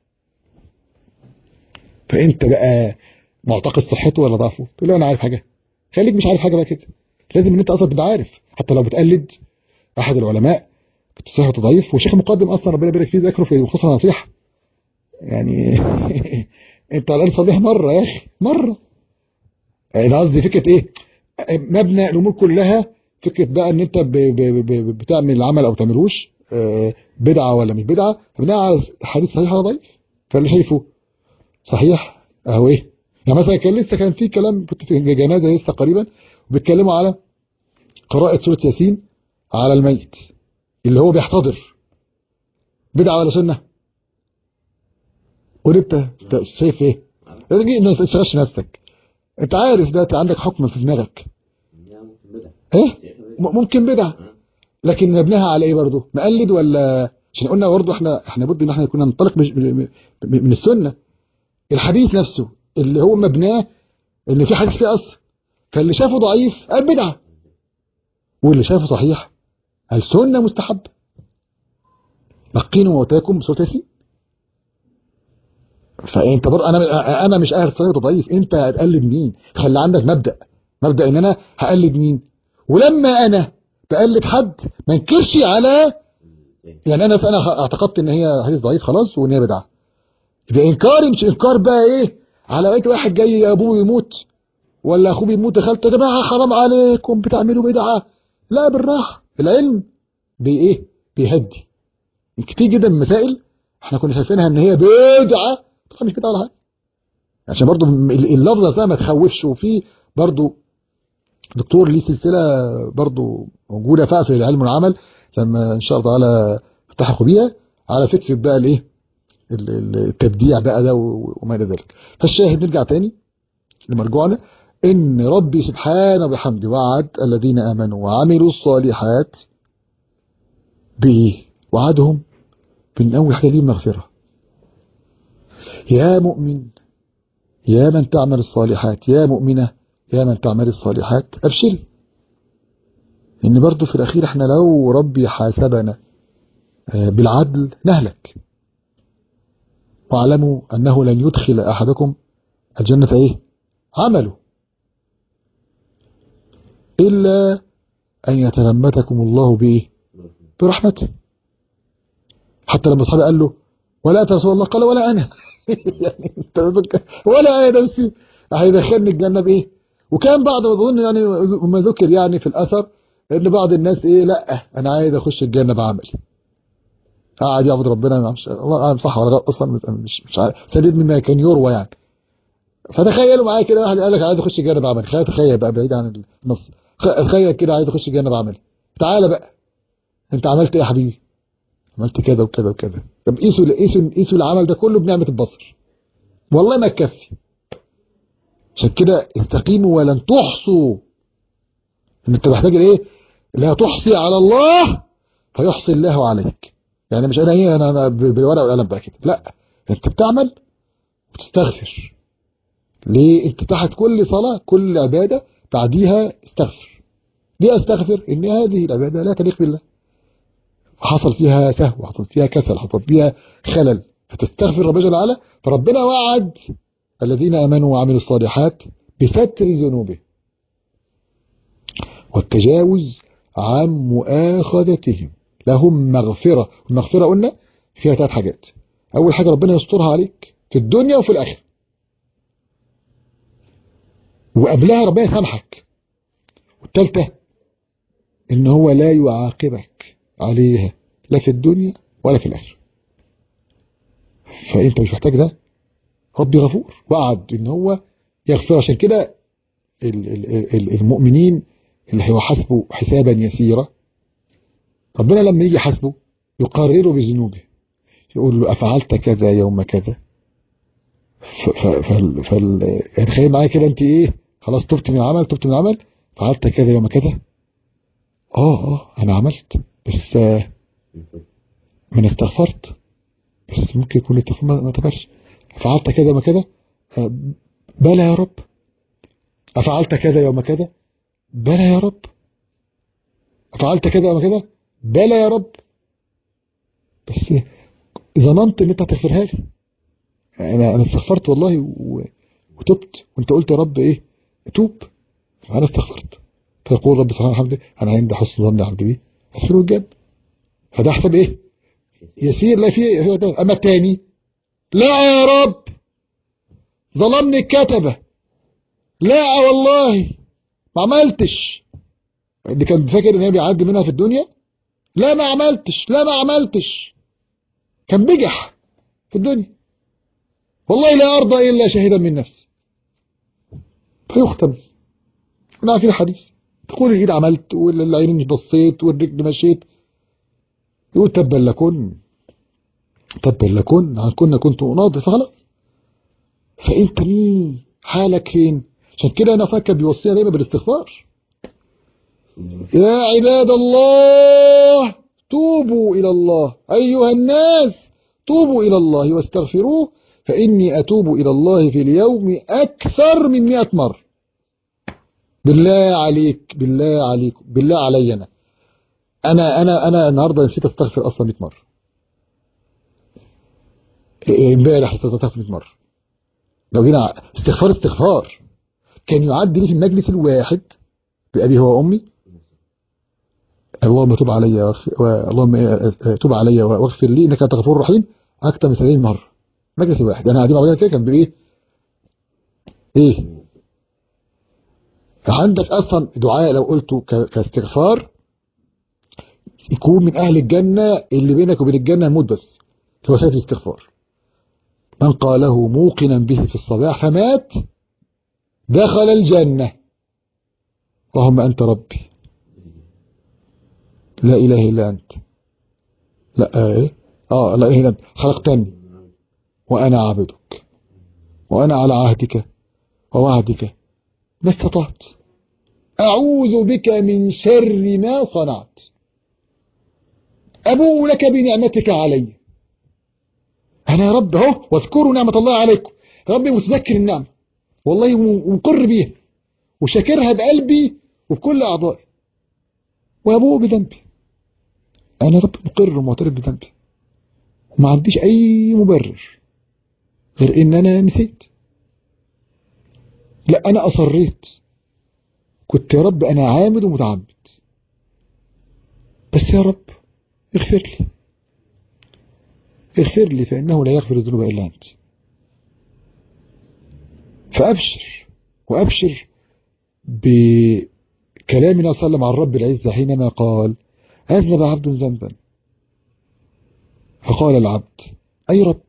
فانت بقى معتقد صحته ولا ضعفه تقول له انا عارف حاجه خليك مش عارف حاجه بقى كده لازم ان انت اصلا تبقى عارف حتى لو بتقلد احد العلماء صحته ضعيف والشيخ المقدم اصلا ربنا يبارك فيه ذكره في خصوصا نصيحه يعني انت على الاقل صليها مره يا اخي مره انا قصدي فكره ايه مبنى الامور كلها فكره بقى ان انت ب ب ب بتعمل العمل او تعملوش بدعه ولا مش بدعه بناء على حديث صحيح ولا ضعيف فاللي شايفه صحيح اهو ايه يعني مثلا كان لسه كان في كلام كنت في جنازه لسه قريبا وبيتكلموا على قراءه سوره ياسين على الميت اللي هو بيحتضر بدعه ولا سنه قول انت شايف ايه ما تشغلش نفسك انت عارف ده عندك حكم في دماغك ايه ممكن بدعه لكن مبناها على ايه برضه مقلد ولا عشان قلنا برضه احنا احنا بد ان احنا كنا ننطلق من السنه الحديث نفسه اللي هو مبناه ان في حديث فيه اصل فاللي شافه ضعيف قال بدعه واللي شافه صحيح قال سنه مستحب لقينوا موتاكم بسوره ياسين فانت برضه انا انا مش قاعد صحيح ضعيف انت هتقلد مين خلي عندك مبدا مبدا ان انا هقلد مين ولما انا بقلد حد ما انكرش على يعني انا انا اعتقدت ان هي حديث ضعيف خلاص وان هي بدعه يبقى انكاري مش انكار بقى ايه على بقيت واحد جاي ابوه يموت ولا اخوه بيموت يا خالته يا جماعه حرام عليكم بتعملوا بدعه لا بالراحه العلم بي ايه بيهدي كتير جدا من المسائل احنا كنا شايفينها ان هي بدعه طبعا مش بدعه ولا حاجه عشان برضو اللفظه ده ما تخوفش وفي برضو دكتور ليه سلسله برضو موجوده فيها في العلم والعمل لما ان شاء الله تعالى التحقوا بيها على فكره بقى الايه التبديع بقى ده وما الى ذلك فالشاهد نرجع تاني لمرجوعنا ان ربي سبحانه وبحمده وعد الذين امنوا وعملوا الصالحات بايه وعدهم بان اول حاجه ليهم مغفره يا مؤمن يا من تعمل الصالحات يا مؤمنه يا من تعمل الصالحات ابشري ان برضو في الاخير احنا لو ربي حاسبنا بالعدل نهلك واعلموا انه لن يدخل احدكم الجنة ايه عمله الا ان يتغمتكم الله بايه برحمته حتى لما اصحابي قال له ولا انت رسول الله قال ولا انا يعني ولا انا نفسي هيدخلني الجنة بايه وكان بعض اظن يعني ما ذكر يعني في الاثر ان بعض الناس ايه لا انا عايز اخش الجنه بعملي قاعد يعبد ربنا مش الله اعلم صح ولا لا اصلا مش مش عارف سديد مما كان يروى يعني فتخيلوا معايا كده واحد قال لك عايز اخش الجنه بعملي خلينا تخيل بقى بعيد عن النص تخيل كده عايز اخش الجنه بعملي تعالى بقى انت عملت ايه يا حبيبي عملت كده وكده وكده طب قيسوا قيسوا قيسوا العمل ده كله بنعمه البصر والله ما تكفي عشان كده استقيموا ولن تحصوا ان انت محتاج ايه لا تحصي على الله فيحصي الله عليك يعني مش انا ايه انا, أنا بالورقه والقلم بقى كده لا انت بتعمل وتستغفر ليه انت تحت كل صلاه كل عباده بعديها استغفر ليه استغفر ان هذه العبادة لا تليق بالله حصل فيها سهو حصل فيها كسل حصل فيها خلل فتستغفر ربنا جل وعلا فربنا وعد الذين امنوا وعملوا الصالحات بستر ذنوبه والتجاوز عن مؤاخذتهم لهم مغفرة المغفرة قلنا فيها ثلاث حاجات أول حاجة ربنا يسترها عليك في الدنيا وفي الآخرة وقبلها ربنا يسامحك والثالثة إن هو لا يعاقبك عليها لا في الدنيا ولا في الآخرة فأنت مش محتاج ده ربي غفور وعد إن هو يغفر عشان كده المؤمنين اللي هيحاسبوا حسابا يسيرا ربنا لما يجي يحاسبه يقرره بذنوبه يقول له أفعلت كذا يوم كذا فال فال يعني تخيل معايا كده انت ايه خلاص تبت من العمل تبت من العمل فعلت كذا يوم كذا اه اه انا عملت بس من استغفرت بس ممكن يكون التغفير ما تبرش فعلت كذا يوم كذا آه بلى يا رب أفعلت كذا يوم كذا بلى يا رب أفعلت كذا يوم كذا بلى يا رب بس ظننت ان انت هتغفرها لي انا انا استغفرت والله و... وتبت وانت قلت يا رب ايه توب فانا استغفرت فيقول رب سبحانه وتعالى انا عند حسن ظن عبدي بي اغفره الجاب فده حسب ايه يسير لا في اما الثاني لا يا رب ظلمني الكتبه لا والله ما عملتش اللي كان فاكر ان هي بيعدي منها في الدنيا لا ما عملتش لا ما عملتش كان بجح في الدنيا والله لا أرضى إلا شهيدا من نفسي فيختم احنا عارفين الحديث تقول الإيد عملت والعين مش بصيت والرجل مشيت يقول تبا لكن تبا لكن عن كنا كنت أناضي فخلاص فأنت مين حالك فين عشان كده أنا فاكر بيوصينا دايما بالاستغفار يا عباد الله توبوا إلى الله أيها الناس توبوا إلى الله واستغفروه فإني أتوب إلى الله في اليوم أكثر من مئة مرة بالله عليك بالله عليك بالله علي أنا أنا أنا أنا النهاردة نسيت أستغفر أصلا 100 مرة امبارح استغفر 100 مرة لو جينا استغفار استغفار كان يعد لي في المجلس الواحد بأبي هو وأمي اللهم تب علي اللهم تب علي واغفر لي انك انت غفور رحيم اكثر من 70 مره مجلس الواحد انا قاعدين مع بعضنا كده كان بايه ايه عندك اصلا دعاء لو قلته كاستغفار يكون من اهل الجنه اللي بينك وبين الجنه الموت بس هو سيد الاستغفار من قاله موقنا به في الصباح فمات دخل الجنه اللهم انت ربي لا إله إلا أنت لا إيه آه لا إله إلا أنت خلقتني وأنا عبدك وأنا على عهدك ووعدك ما استطعت أعوذ بك من شر ما صنعت أبوء لك بنعمتك علي أنا يا رب أهو واذكروا نعمة الله عليكم ربي متذكر النعمة والله ومقر بيها وشاكرها بقلبي وبكل أعضائي وأبوء بذنبي أنا رب مقر ومعترف بذنبي وما عنديش أي مبرر غير إن أنا نسيت لا أنا أصريت كنت يا رب أنا عامد ومتعمد بس يا رب اغفر لي اغفر لي فإنه لا يغفر الذنوب إلا أنت فأبشر وأبشر بكلامنا صلى الله عليه الرب العزة حينما قال أذنب عبد ذنبا فقال العبد أي رب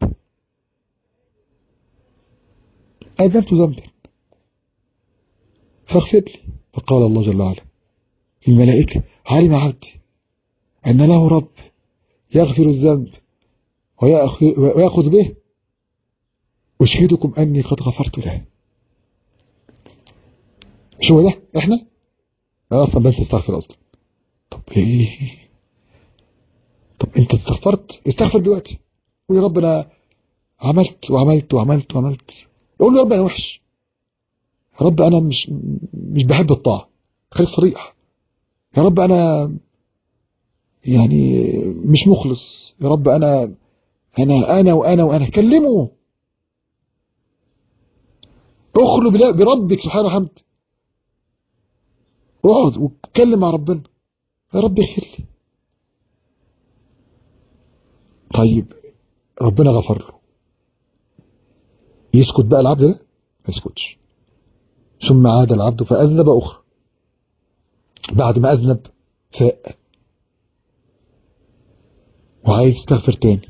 أذنبت ذنبا فاغفر لي فقال الله جل وعلا الملائكة علم عبدي أن له رب يغفر الذنب ويأخذ به أشهدكم أني قد غفرت له شو ده احنا انا اصلا بس استغفر اصلا طب ايه طب انت استغفرت استغفر دلوقتي قول يا رب انا عملت وعملت وعملت وعملت قول له يا رب انا وحش يا رب انا مش مش بحب الطاعه خليك صريح يا رب انا يعني مش مخلص يا رب انا انا انا وانا وانا كلمه اخلو بلا- بربك سبحانه وحمد اقعد واتكلم مع ربنا يا رب اغفر لي طيب ربنا غفر له يسكت بقى العبد ده ما يسكتش ثم عاد العبد فأذنب أخرى بعد ما أذنب فاق وعايز يستغفر تاني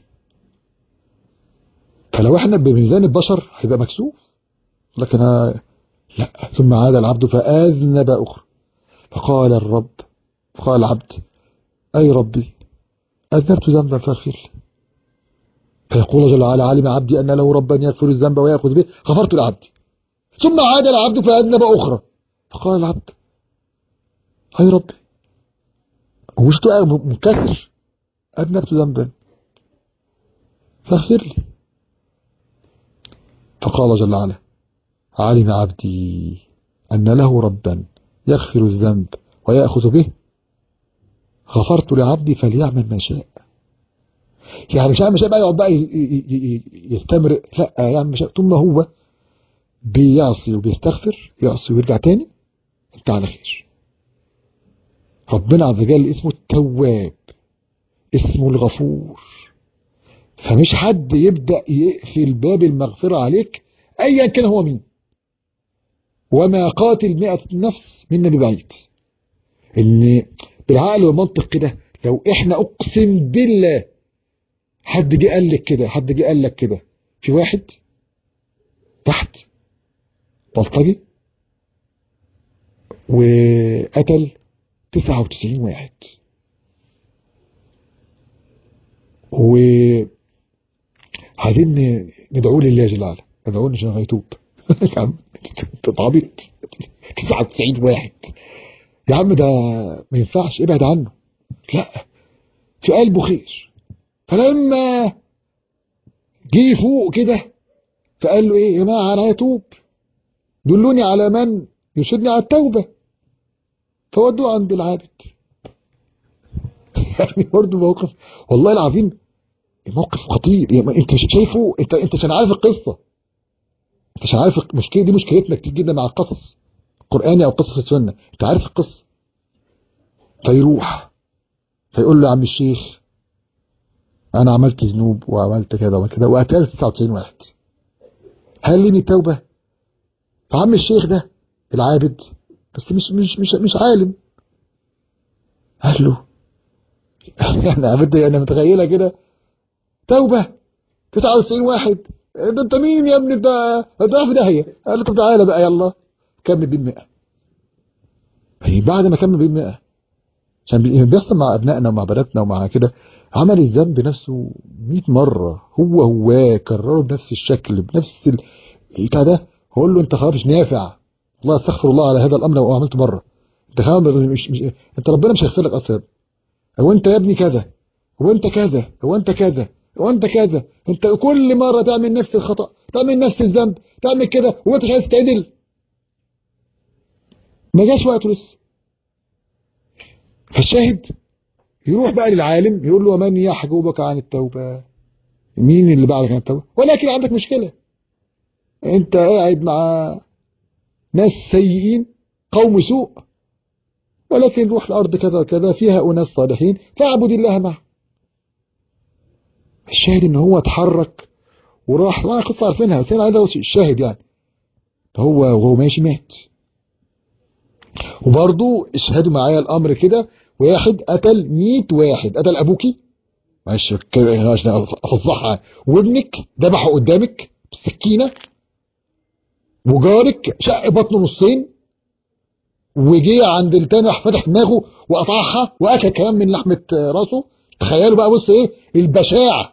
فلو احنا بميزان البشر هيبقى مكسوف لكن أنا- لا ثم عاد العبد فأذنب أخرى فقال الرب فقال العبد أي ربي أذنبت ذنبا فاغفر لي فيقول جل وعلا علم عبدي أن له ربا يغفر الذنب ويأخذ به غفرت لعبدي ثم عاد العبد فأذنب أخرى فقال العبد أي ربي وجدت منكسر أذنبت ذنبا فاغفر لي فقال جل وعلا علم عبدي أن له ربا يغفر الذنب ويأخذ به غفرت لعبدي فليعمل ما شاء يعني مش يعمل ما شاء بقى يقعد بقى ي- ي- ي- يستمر لا يعمل ما شاء طول ما هو بيعصي وبيستغفر يعصي ويرجع تاني انت على خير ربنا عز وجل اسمه التواب اسمه الغفور فمش حد يبدأ يقفل باب المغفرة عليك ايا كان هو مين وما قاتل مئة نفس منا ببعيد ان بالعقل والمنطق كده لو احنا اقسم بالله حد جه قال لك كده حد جه قال لك كده في واحد تحت بلطجي وقتل 99 واحد و عايزين ندعوه لله جل وعلا ندعوه عشان هيتوب يا عم انت عبيط 99 واحد يا عم ده ما ينفعش ابعد عنه لا في قلبه خير فلما جه فوق كده فقال له ايه يا جماعه انا هتوب دلوني على من يرشدني على التوبه فودوه عند العابد يعني برضه موقف والله العظيم موقف خطير يعني انت مش شايفه انت انت عشان عارف القصه انت عشان عارف المشكله دي مشكلتنا كتير جدا مع القصص القراني او قصص السنه انت عارف القصه فيروح فيقول له يا عم الشيخ انا عملت ذنوب وعملت كذا وعملت كذا وقتلت 99 واحد هل لي من توبه فعم الشيخ ده العابد بس مش مش مش مش عالم قال له يعني عبد انا متخيله كده توبه 99 واحد ده انت مين يا ابني ده ده في داهيه قال له طب تعالى بقى يلا كمل بال 100 يعني بعد ما كمل بال 100 عشان بي- بيحصل مع ابنائنا ومع بناتنا ومع كده عمل الذنب نفسه 100 مره هو هو كرره بنفس الشكل بنفس ال- بتاع ده هقول له انت خلاص مش نافع والله استغفر الله على هذا الامر لو عملته مره انت خلاص مش, مش انت ربنا مش هيغفر لك اصلا هو انت يا ابني كذا هو انت كذا هو انت كذا هو انت كذا انت كل مره تعمل نفس الخطا تعمل نفس الذنب تعمل كده وانت مش عايز تعدل ما جاش وقته لسه فالشاهد يروح بقى للعالم يقول له ومن يحجبك عن التوبه مين اللي بعدك عن التوبه ولكن عندك مشكله انت قاعد مع ناس سيئين قوم سوء ولكن روح الأرض كذا وكذا فيها أناس صالحين فاعبد الله معه الشاهد ان هو اتحرك وراح وانا قصة عارفينها بس انا عايز اوصل الشاهد يعني فهو وهو ماشي مات وبرضه اشهدوا معايا الامر كده واحد قتل 100 واحد قتل ابوكي معلش كده عشان افضحها وابنك ذبحه قدامك بالسكينه وجارك شق بطنه نصين وجي عند التاني راح فتح دماغه وقطعها واكل كمان من لحمه راسه تخيلوا بقى بص ايه البشاعه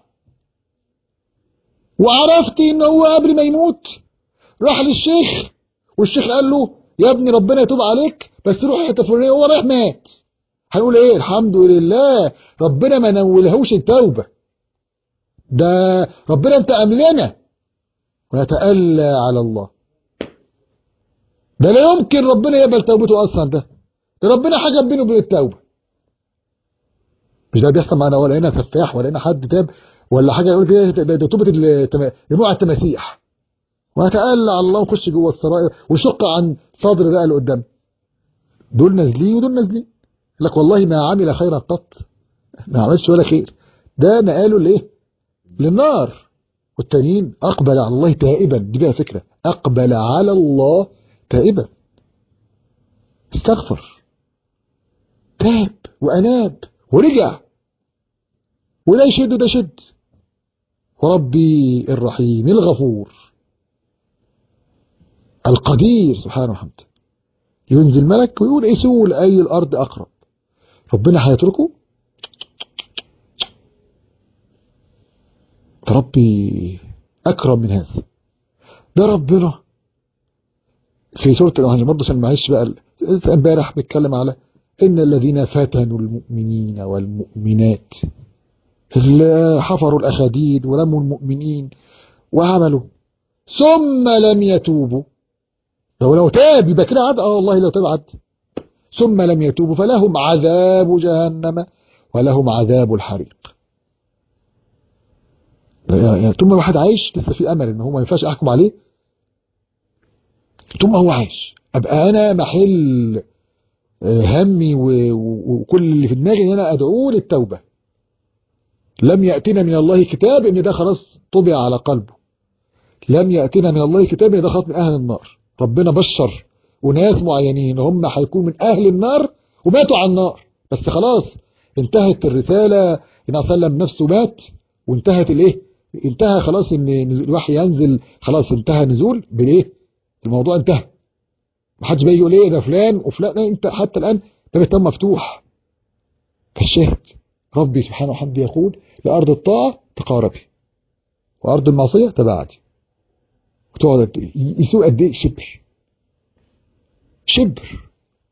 وعرفت ان هو قبل ما يموت راح للشيخ والشيخ قال له يا ابني ربنا يتوب عليك بس روح حته فلانيه هو رايح مات هنقول ايه الحمد لله ربنا ما نولهوش التوبه ده ربنا انتقم لنا ونتألى على الله ده لا يمكن ربنا يقبل توبته اصلا ده ربنا حجب بينه وبين التوبة مش ده بيحصل معانا ولا هنا تفاح ولا هنا حد تاب ولا حاجة يقول كده ده, ده توبة التم- جموع التماسيح وهتقل على الله وخش جوه السرائر وشق عن صدر بقى اللي قدام دول نازلين ودول نازلين يقول لك والله ما عمل خيرا قط ما عملش ولا خير ده مقاله لايه للنار والتانيين اقبل على الله تائبا دي بقى فكره اقبل على الله تائبا استغفر تاب واناب ورجع وده يشد وده يشد وربي الرحيم الغفور القدير سبحانه وحمده ينزل ملك ويقول اسوا لأي الأرض أقرب ربنا هيتركه ربي أكرم من هذا ده ربنا في سورة الأنعام برضه عشان معلش بقى امبارح بيتكلم على إن الذين فتنوا المؤمنين والمؤمنات اللي حفروا الأخاديد ولموا المؤمنين وعملوا ثم لم يتوبوا لو لو تاب يبقى كده عد اه والله لو تاب عد ثم لم يتوبوا فلهم عذاب جهنم ولهم عذاب الحريق يعني طول ما الواحد عايش لسه في امل ان هو ما ينفعش احكم عليه طول ما هو عايش ابقى انا محل آه، همي و- و- وكل اللي في دماغي ان انا ادعوه للتوبه لم ياتنا من الله كتاب ان ده خلاص طبع على قلبه لم ياتنا من الله كتاب ان ده خلاص من اهل النار ربنا بشر وناس معينين هم هيكونوا من اهل النار وماتوا على النار بس خلاص انتهت الرساله النبي صلى الله عليه وسلم نفسه مات وانتهت الايه انتهى خلاص ان الوحي ينزل خلاص انتهى نزول بالايه الموضوع انتهى محدش بقى يقول ايه ده فلان وفلان لا، انت حتى الان باب التوبه مفتوح فالشاهد ربي سبحانه وحمده يقول لارض الطاعه تقاربي وارض المعصيه تباعدي وتقعد قد إيه؟ يسوق قد ايه شبر شبر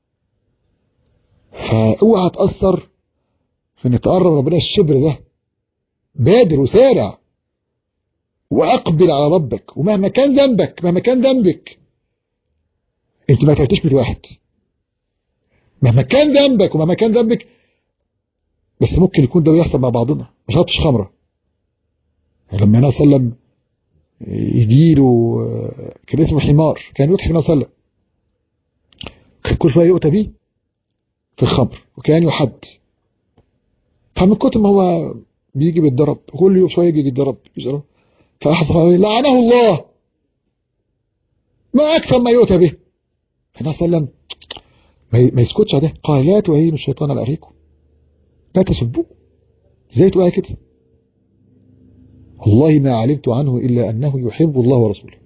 فاوعى تاثر في ان تقرب ربنا الشبر ده بادر وسارع واقبل على ربك ومهما كان ذنبك مهما كان ذنبك انت ما تعتش واحد مهما كان ذنبك ومهما كان ذنبك بس ممكن يكون ده بيحصل مع بعضنا مش هطش خمره لما النبي صلى الله عليه وسلم يجيله آه، كان اسمه حمار كان يضحك النبي صلى الله عليه وسلم كان كل شويه يؤتى بيه في الخمر وكان يحد فمن كتر ما هو بيجي بيتضرب كل يوم شويه يجي يتضرب يضرب فأحد صحابي لعنه الله ما أكثر ما يؤتى به النبي صلى الله عليه وسلم ما ما يسكتش عليه قال لا تعينوا الشيطان على أخيكم لا تسبوه ازاي تقول كده والله ما علمت عنه إلا أنه يحب الله ورسوله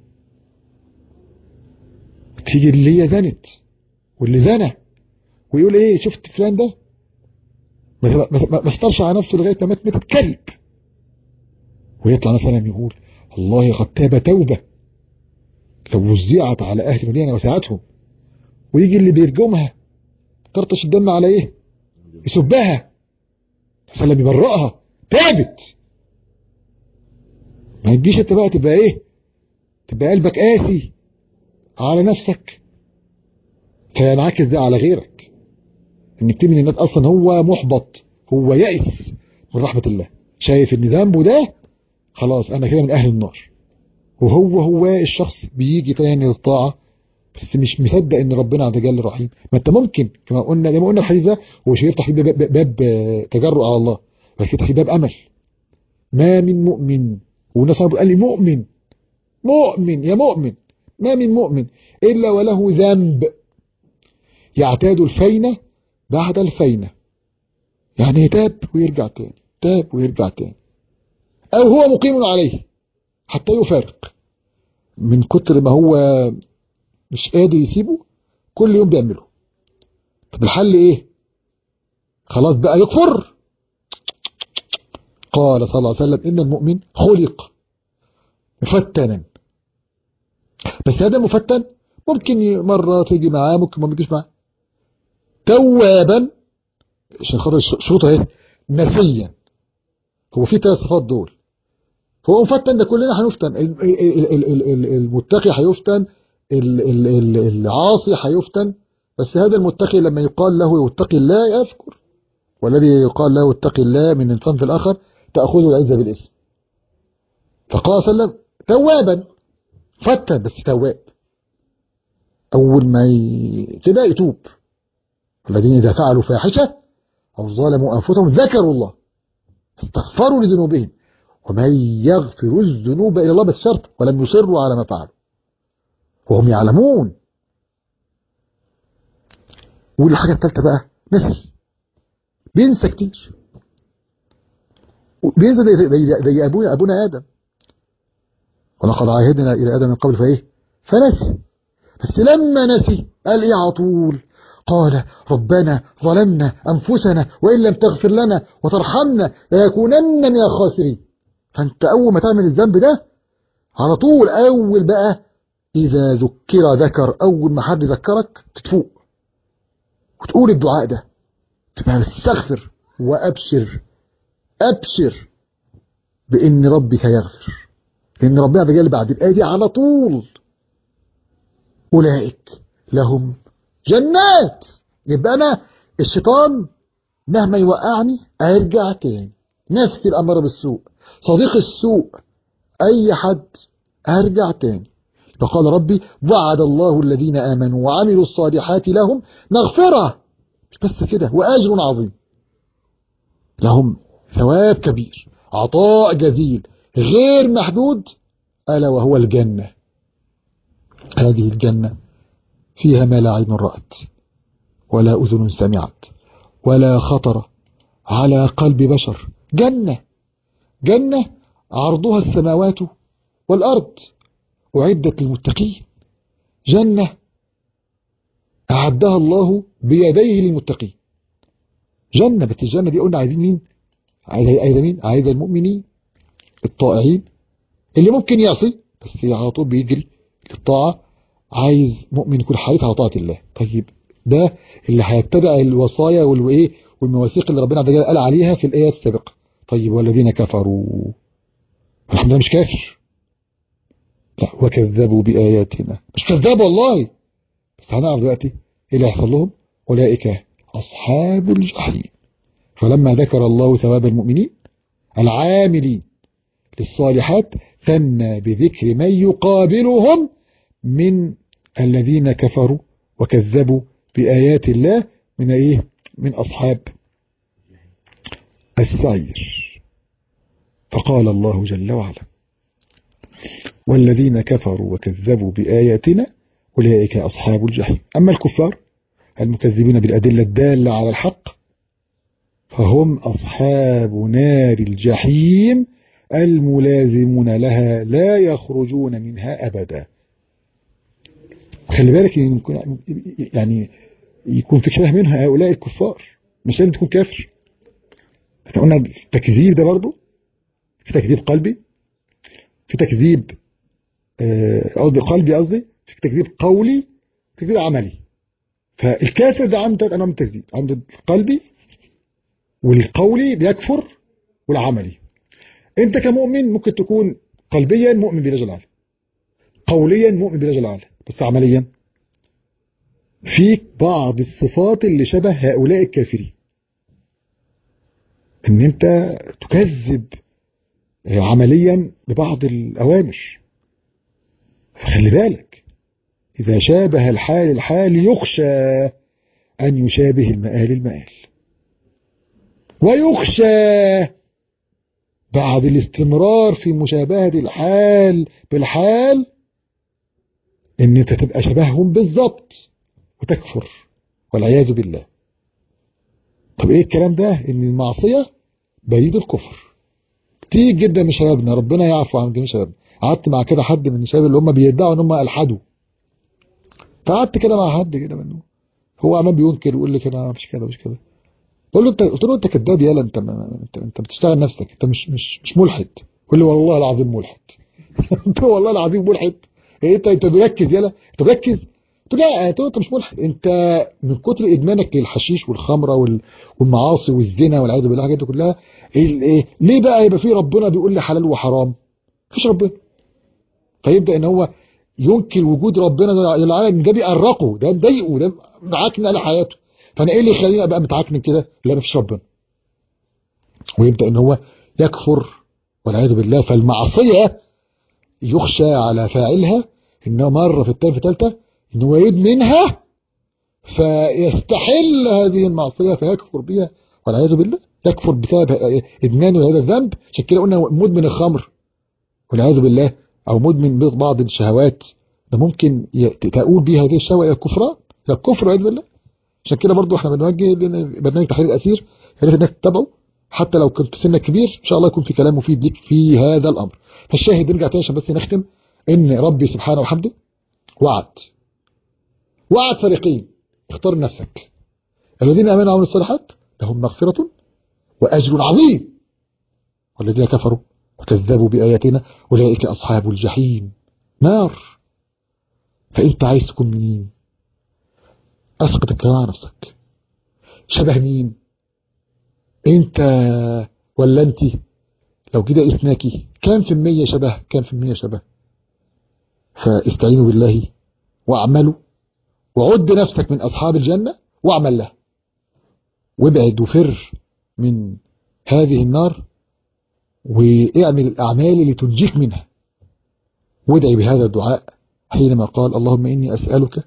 تيجي اللي هي زنت واللي زنى ويقول ايه شفت فلان ده ما ما- ما ما استرشع على نفسه لغايه ما مات مات كلب ويطلع مثلا يقول الله قد تاب توبه لو وزعت على اهل المدينه وسعتهم ويجي اللي بيرجمها ترطش الدم على ايه يسبها فلم يبرئها تابت ما تجيش انت بقى تبقى ايه تبقى قلبك قاسي على نفسك فينعكس ده على غيرك ان كتير من الناس اصلا هو محبط هو يائس من رحمه الله شايف ان ذنبه ده خلاص انا كده من اهل النار وهو هو الشخص بيجي تاني للطاعه بس مش مصدق ان ربنا عز وجل رحيم ما انت ممكن كما قلنا زي ما قلنا الحديث ده هو مش بيفتح باب, باب, باب تجرؤ على الله بس يفتح باب امل ما من مؤمن والناس قال لي مؤمن مؤمن يا مؤمن ما من مؤمن الا وله ذنب يعتاد الفينة بعد الفينة يعني تاب ويرجع تاني تاب ويرجع تاني او هو مقيم عليه حتى يفارق من كتر ما هو مش قادر يسيبه كل يوم بيعمله طب الحل ايه خلاص بقى يكفر قال صلى الله عليه وسلم ان المؤمن خلق مفتنا بس هذا مفتن ممكن مرة تيجي معاه ممكن ما تجيش معاه توابا عشان خاطر شروطه ايه نفيا هو في ثلاث صفات دول هو مفتن ده كلنا هنفتن المتقي هيفتن العاصي هيفتن بس هذا المتقي لما يقال له اتق الله يذكر والذي يقال له اتق الله من الصنف الآخر تأخذه العزة بالاسم فقال صلى الله عليه وسلم توابا فتى بس تواب أول ما ي... كده يتوب الذين إذا فعلوا فاحشة أو ظلموا أنفسهم ذكروا الله استغفروا لذنوبهم ومن يغفر الذنوب إلى الله بس شرط ولم يصروا على ما فعلوا وهم يعلمون والحاجة الثالثة بقى نسي بينسى كتير بينسى زي, زي, زي أبونا أبونا آدم ولقد عاهدنا إلى آدم من قبل فإيه فنسي بس لما نسي قال إيه على طول قال ربنا ظلمنا أنفسنا وإن لم تغفر لنا وترحمنا ليكونن من الخاسرين فأنت أول ما تعمل الذنب ده على طول أول بقى إذا ذكر ذكر أول ما حد ذكرك تتفوق وتقول الدعاء ده تبقى استغفر وأبشر أبشر بإن ربك يغفر لأن ربنا ده جاي بعد الآية دي على طول أولئك لهم جنات يبقى أنا الشيطان مهما يوقعني أرجع تاني نفسي الأمر بالسوء صديق السوء أي حد أرجع تاني فقال ربي وعد الله الذين آمنوا وعملوا الصالحات لهم مغفرة مش بس كده وأجر عظيم لهم ثواب كبير عطاء جزيل غير محدود ألا وهو الجنة هذه الجنة فيها ما لا عين رأت ولا أذن سمعت ولا خطر على قلب بشر جنة جنة عرضها السماوات والأرض أعدت للمتقين جنة أعدها الله بيديه للمتقين جنة بس الجنة دي قلنا عايزين مين عايز مين عايز المؤمنين الطائعين اللي ممكن يعصي بس على طول بيجري للطاعة عايز مؤمن يكون حريص على طاعة الله طيب ده اللي هيتبع الوصايا والوايه والمواثيق اللي ربنا عز وجل قال عليها في الآيات السابقة طيب والذين كفروا الحمد لله مش كافر لا وكذبوا بآياتنا مش كذاب والله بس هنعرف دلوقتي ايه اللي هيحصل لهم أولئك أصحاب الجحيم فلما ذكر الله ثواب المؤمنين العاملين للصالحات ثنى بذكر من يقابلهم من الذين كفروا وكذبوا بآيات الله من ايه من أصحاب السعير فقال الله جل وعلا والذين كفروا وكذبوا بآياتنا أولئك أصحاب الجحيم أما الكفار المكذبين بالأدلة الدالة على الحق فهم أصحاب نار الجحيم الملازمون لها لا يخرجون منها أبدا خلي بالك يكون يعني يكون في شبه منها هؤلاء الكفار مش لازم تكون كافر احنا قلنا التكذيب ده برضو في تكذيب قلبي في تكذيب قصدي قلبي قصدي في تكذيب قولي تكذيب عملي فالكافر ده عنده ثلاث انواع من التكذيب عنده القلبي والقولي بيكفر والعملي انت كمؤمن ممكن تكون قلبيا مؤمن بالله جل وعلا قوليا مؤمن بالله جل وعلا بس عمليا فيك بعض الصفات اللي شبه هؤلاء الكافرين ان انت تكذب عمليا ببعض الاوامر فخلي بالك اذا شابه الحال الحال يخشى ان يشابه المآل المآل ويخشى بعد الاستمرار في مشابهة الحال بالحال ان انت تبقى شبههم بالظبط وتكفر والعياذ بالله طب ايه الكلام ده ان المعصية بريد الكفر كتير جدا من شبابنا ربنا يعفو عن جميع شبابنا قعدت مع كده حد من الشباب اللي هم بيدعوا ان هم الحدوا فقعدت كده مع حد كده منه هو عمال بينكر ويقول لي كده مش كده مش كده بقول له انت قلت له انت كذاب يالا انت ما انت انت بتشتغل نفسك انت مش مش مش ملحد يقول لي والله العظيم ملحد قلت له والله العظيم ملحد ايه انت انت مركز يالا انت مركز قلت له لا قلت له انت مش ملحد انت من كتر ادمانك للحشيش والخمره وال... والمعاصي والزنا والعياذ بالله الحاجات دي كلها ايه ايه ليه بقى يبقى في ربنا بيقول لي حلال وحرام مفيش ربنا فيبدا ان هو ينكر وجود ربنا جل وعلا ان ده بيقرقه ده مضايقه ده معاكن على حياته فانا ايه اللي يخليني ابقى متعكن كده لا مفيش ربنا ويبدا ان هو يكفر والعياذ بالله فالمعصيه يخشى على فاعلها انه مره في الثالثه في الثالثه ان هو يدمنها فيستحل هذه المعصيه فيكفر بها والعياذ بالله يكفر بسبب ادمانه هذا الذنب عشان كده قلنا مدمن الخمر والعياذ بالله او مدمن بعض الشهوات ده ممكن تقول بيه هذه الشهوه الى الكفران الى الكفر والعياذ بالله عشان كده برضو احنا بنوجه برنامج تحرير الاسير يا ريت الناس تتابعه حتى لو كنت سنك كبير ان شاء الله يكون في كلام مفيد ليك في هذا الامر فالشاهد نرجع تاني عشان بس نختم ان ربي سبحانه وحمده وعد وعد فريقين اختار نفسك الذين امنوا وعملوا الصالحات لهم مغفرة واجر عظيم والذين كفروا وكذبوا باياتنا اولئك اصحاب الجحيم نار فانت عايز تكون مين اسقط الكلام على نفسك شبه مين انت ولا انت لو كده اثناكي كام في المية شبه كام في المية شبه فاستعينوا بالله واعملوا وعد نفسك من اصحاب الجنة واعمل لها وابعد وفر من هذه النار واعمل الاعمال اللي تنجيك منها وادعي بهذا الدعاء حينما قال اللهم اني اسألك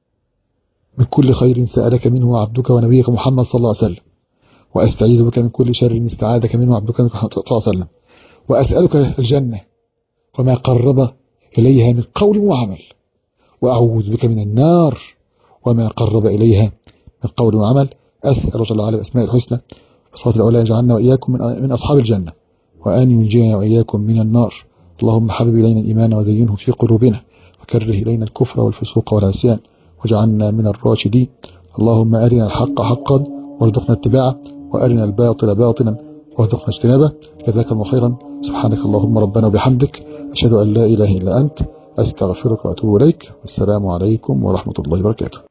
من كل خير سألك منه عبدك ونبيك محمد صلى الله عليه وسلم وأستعيذ بك من كل شر استعاذك منه عبدك محمد صلى الله عليه وسلم وأسألك الجنة وما قرب إليها من قول وعمل وأعوذ بك من النار وما قرب إليها من قول وعمل أسأل جل وعلا بأسماء الحسنى وصلاة الأولى يجعلنا وإياكم من, من أصحاب الجنة وأن ينجينا وإياكم من النار اللهم حبب إلينا الإيمان وزينه في قلوبنا وكره إلينا الكفر والفسوق والعصيان واجعلنا من الراشدين اللهم أرنا الحق حقا وارزقنا اتباعه وأرنا الباطل باطلا وارزقنا اجتنابه جزاك الله خيرا سبحانك اللهم ربنا وبحمدك أشهد أن لا إله إلا أنت أستغفرك وأتوب إليك والسلام عليكم ورحمة الله وبركاته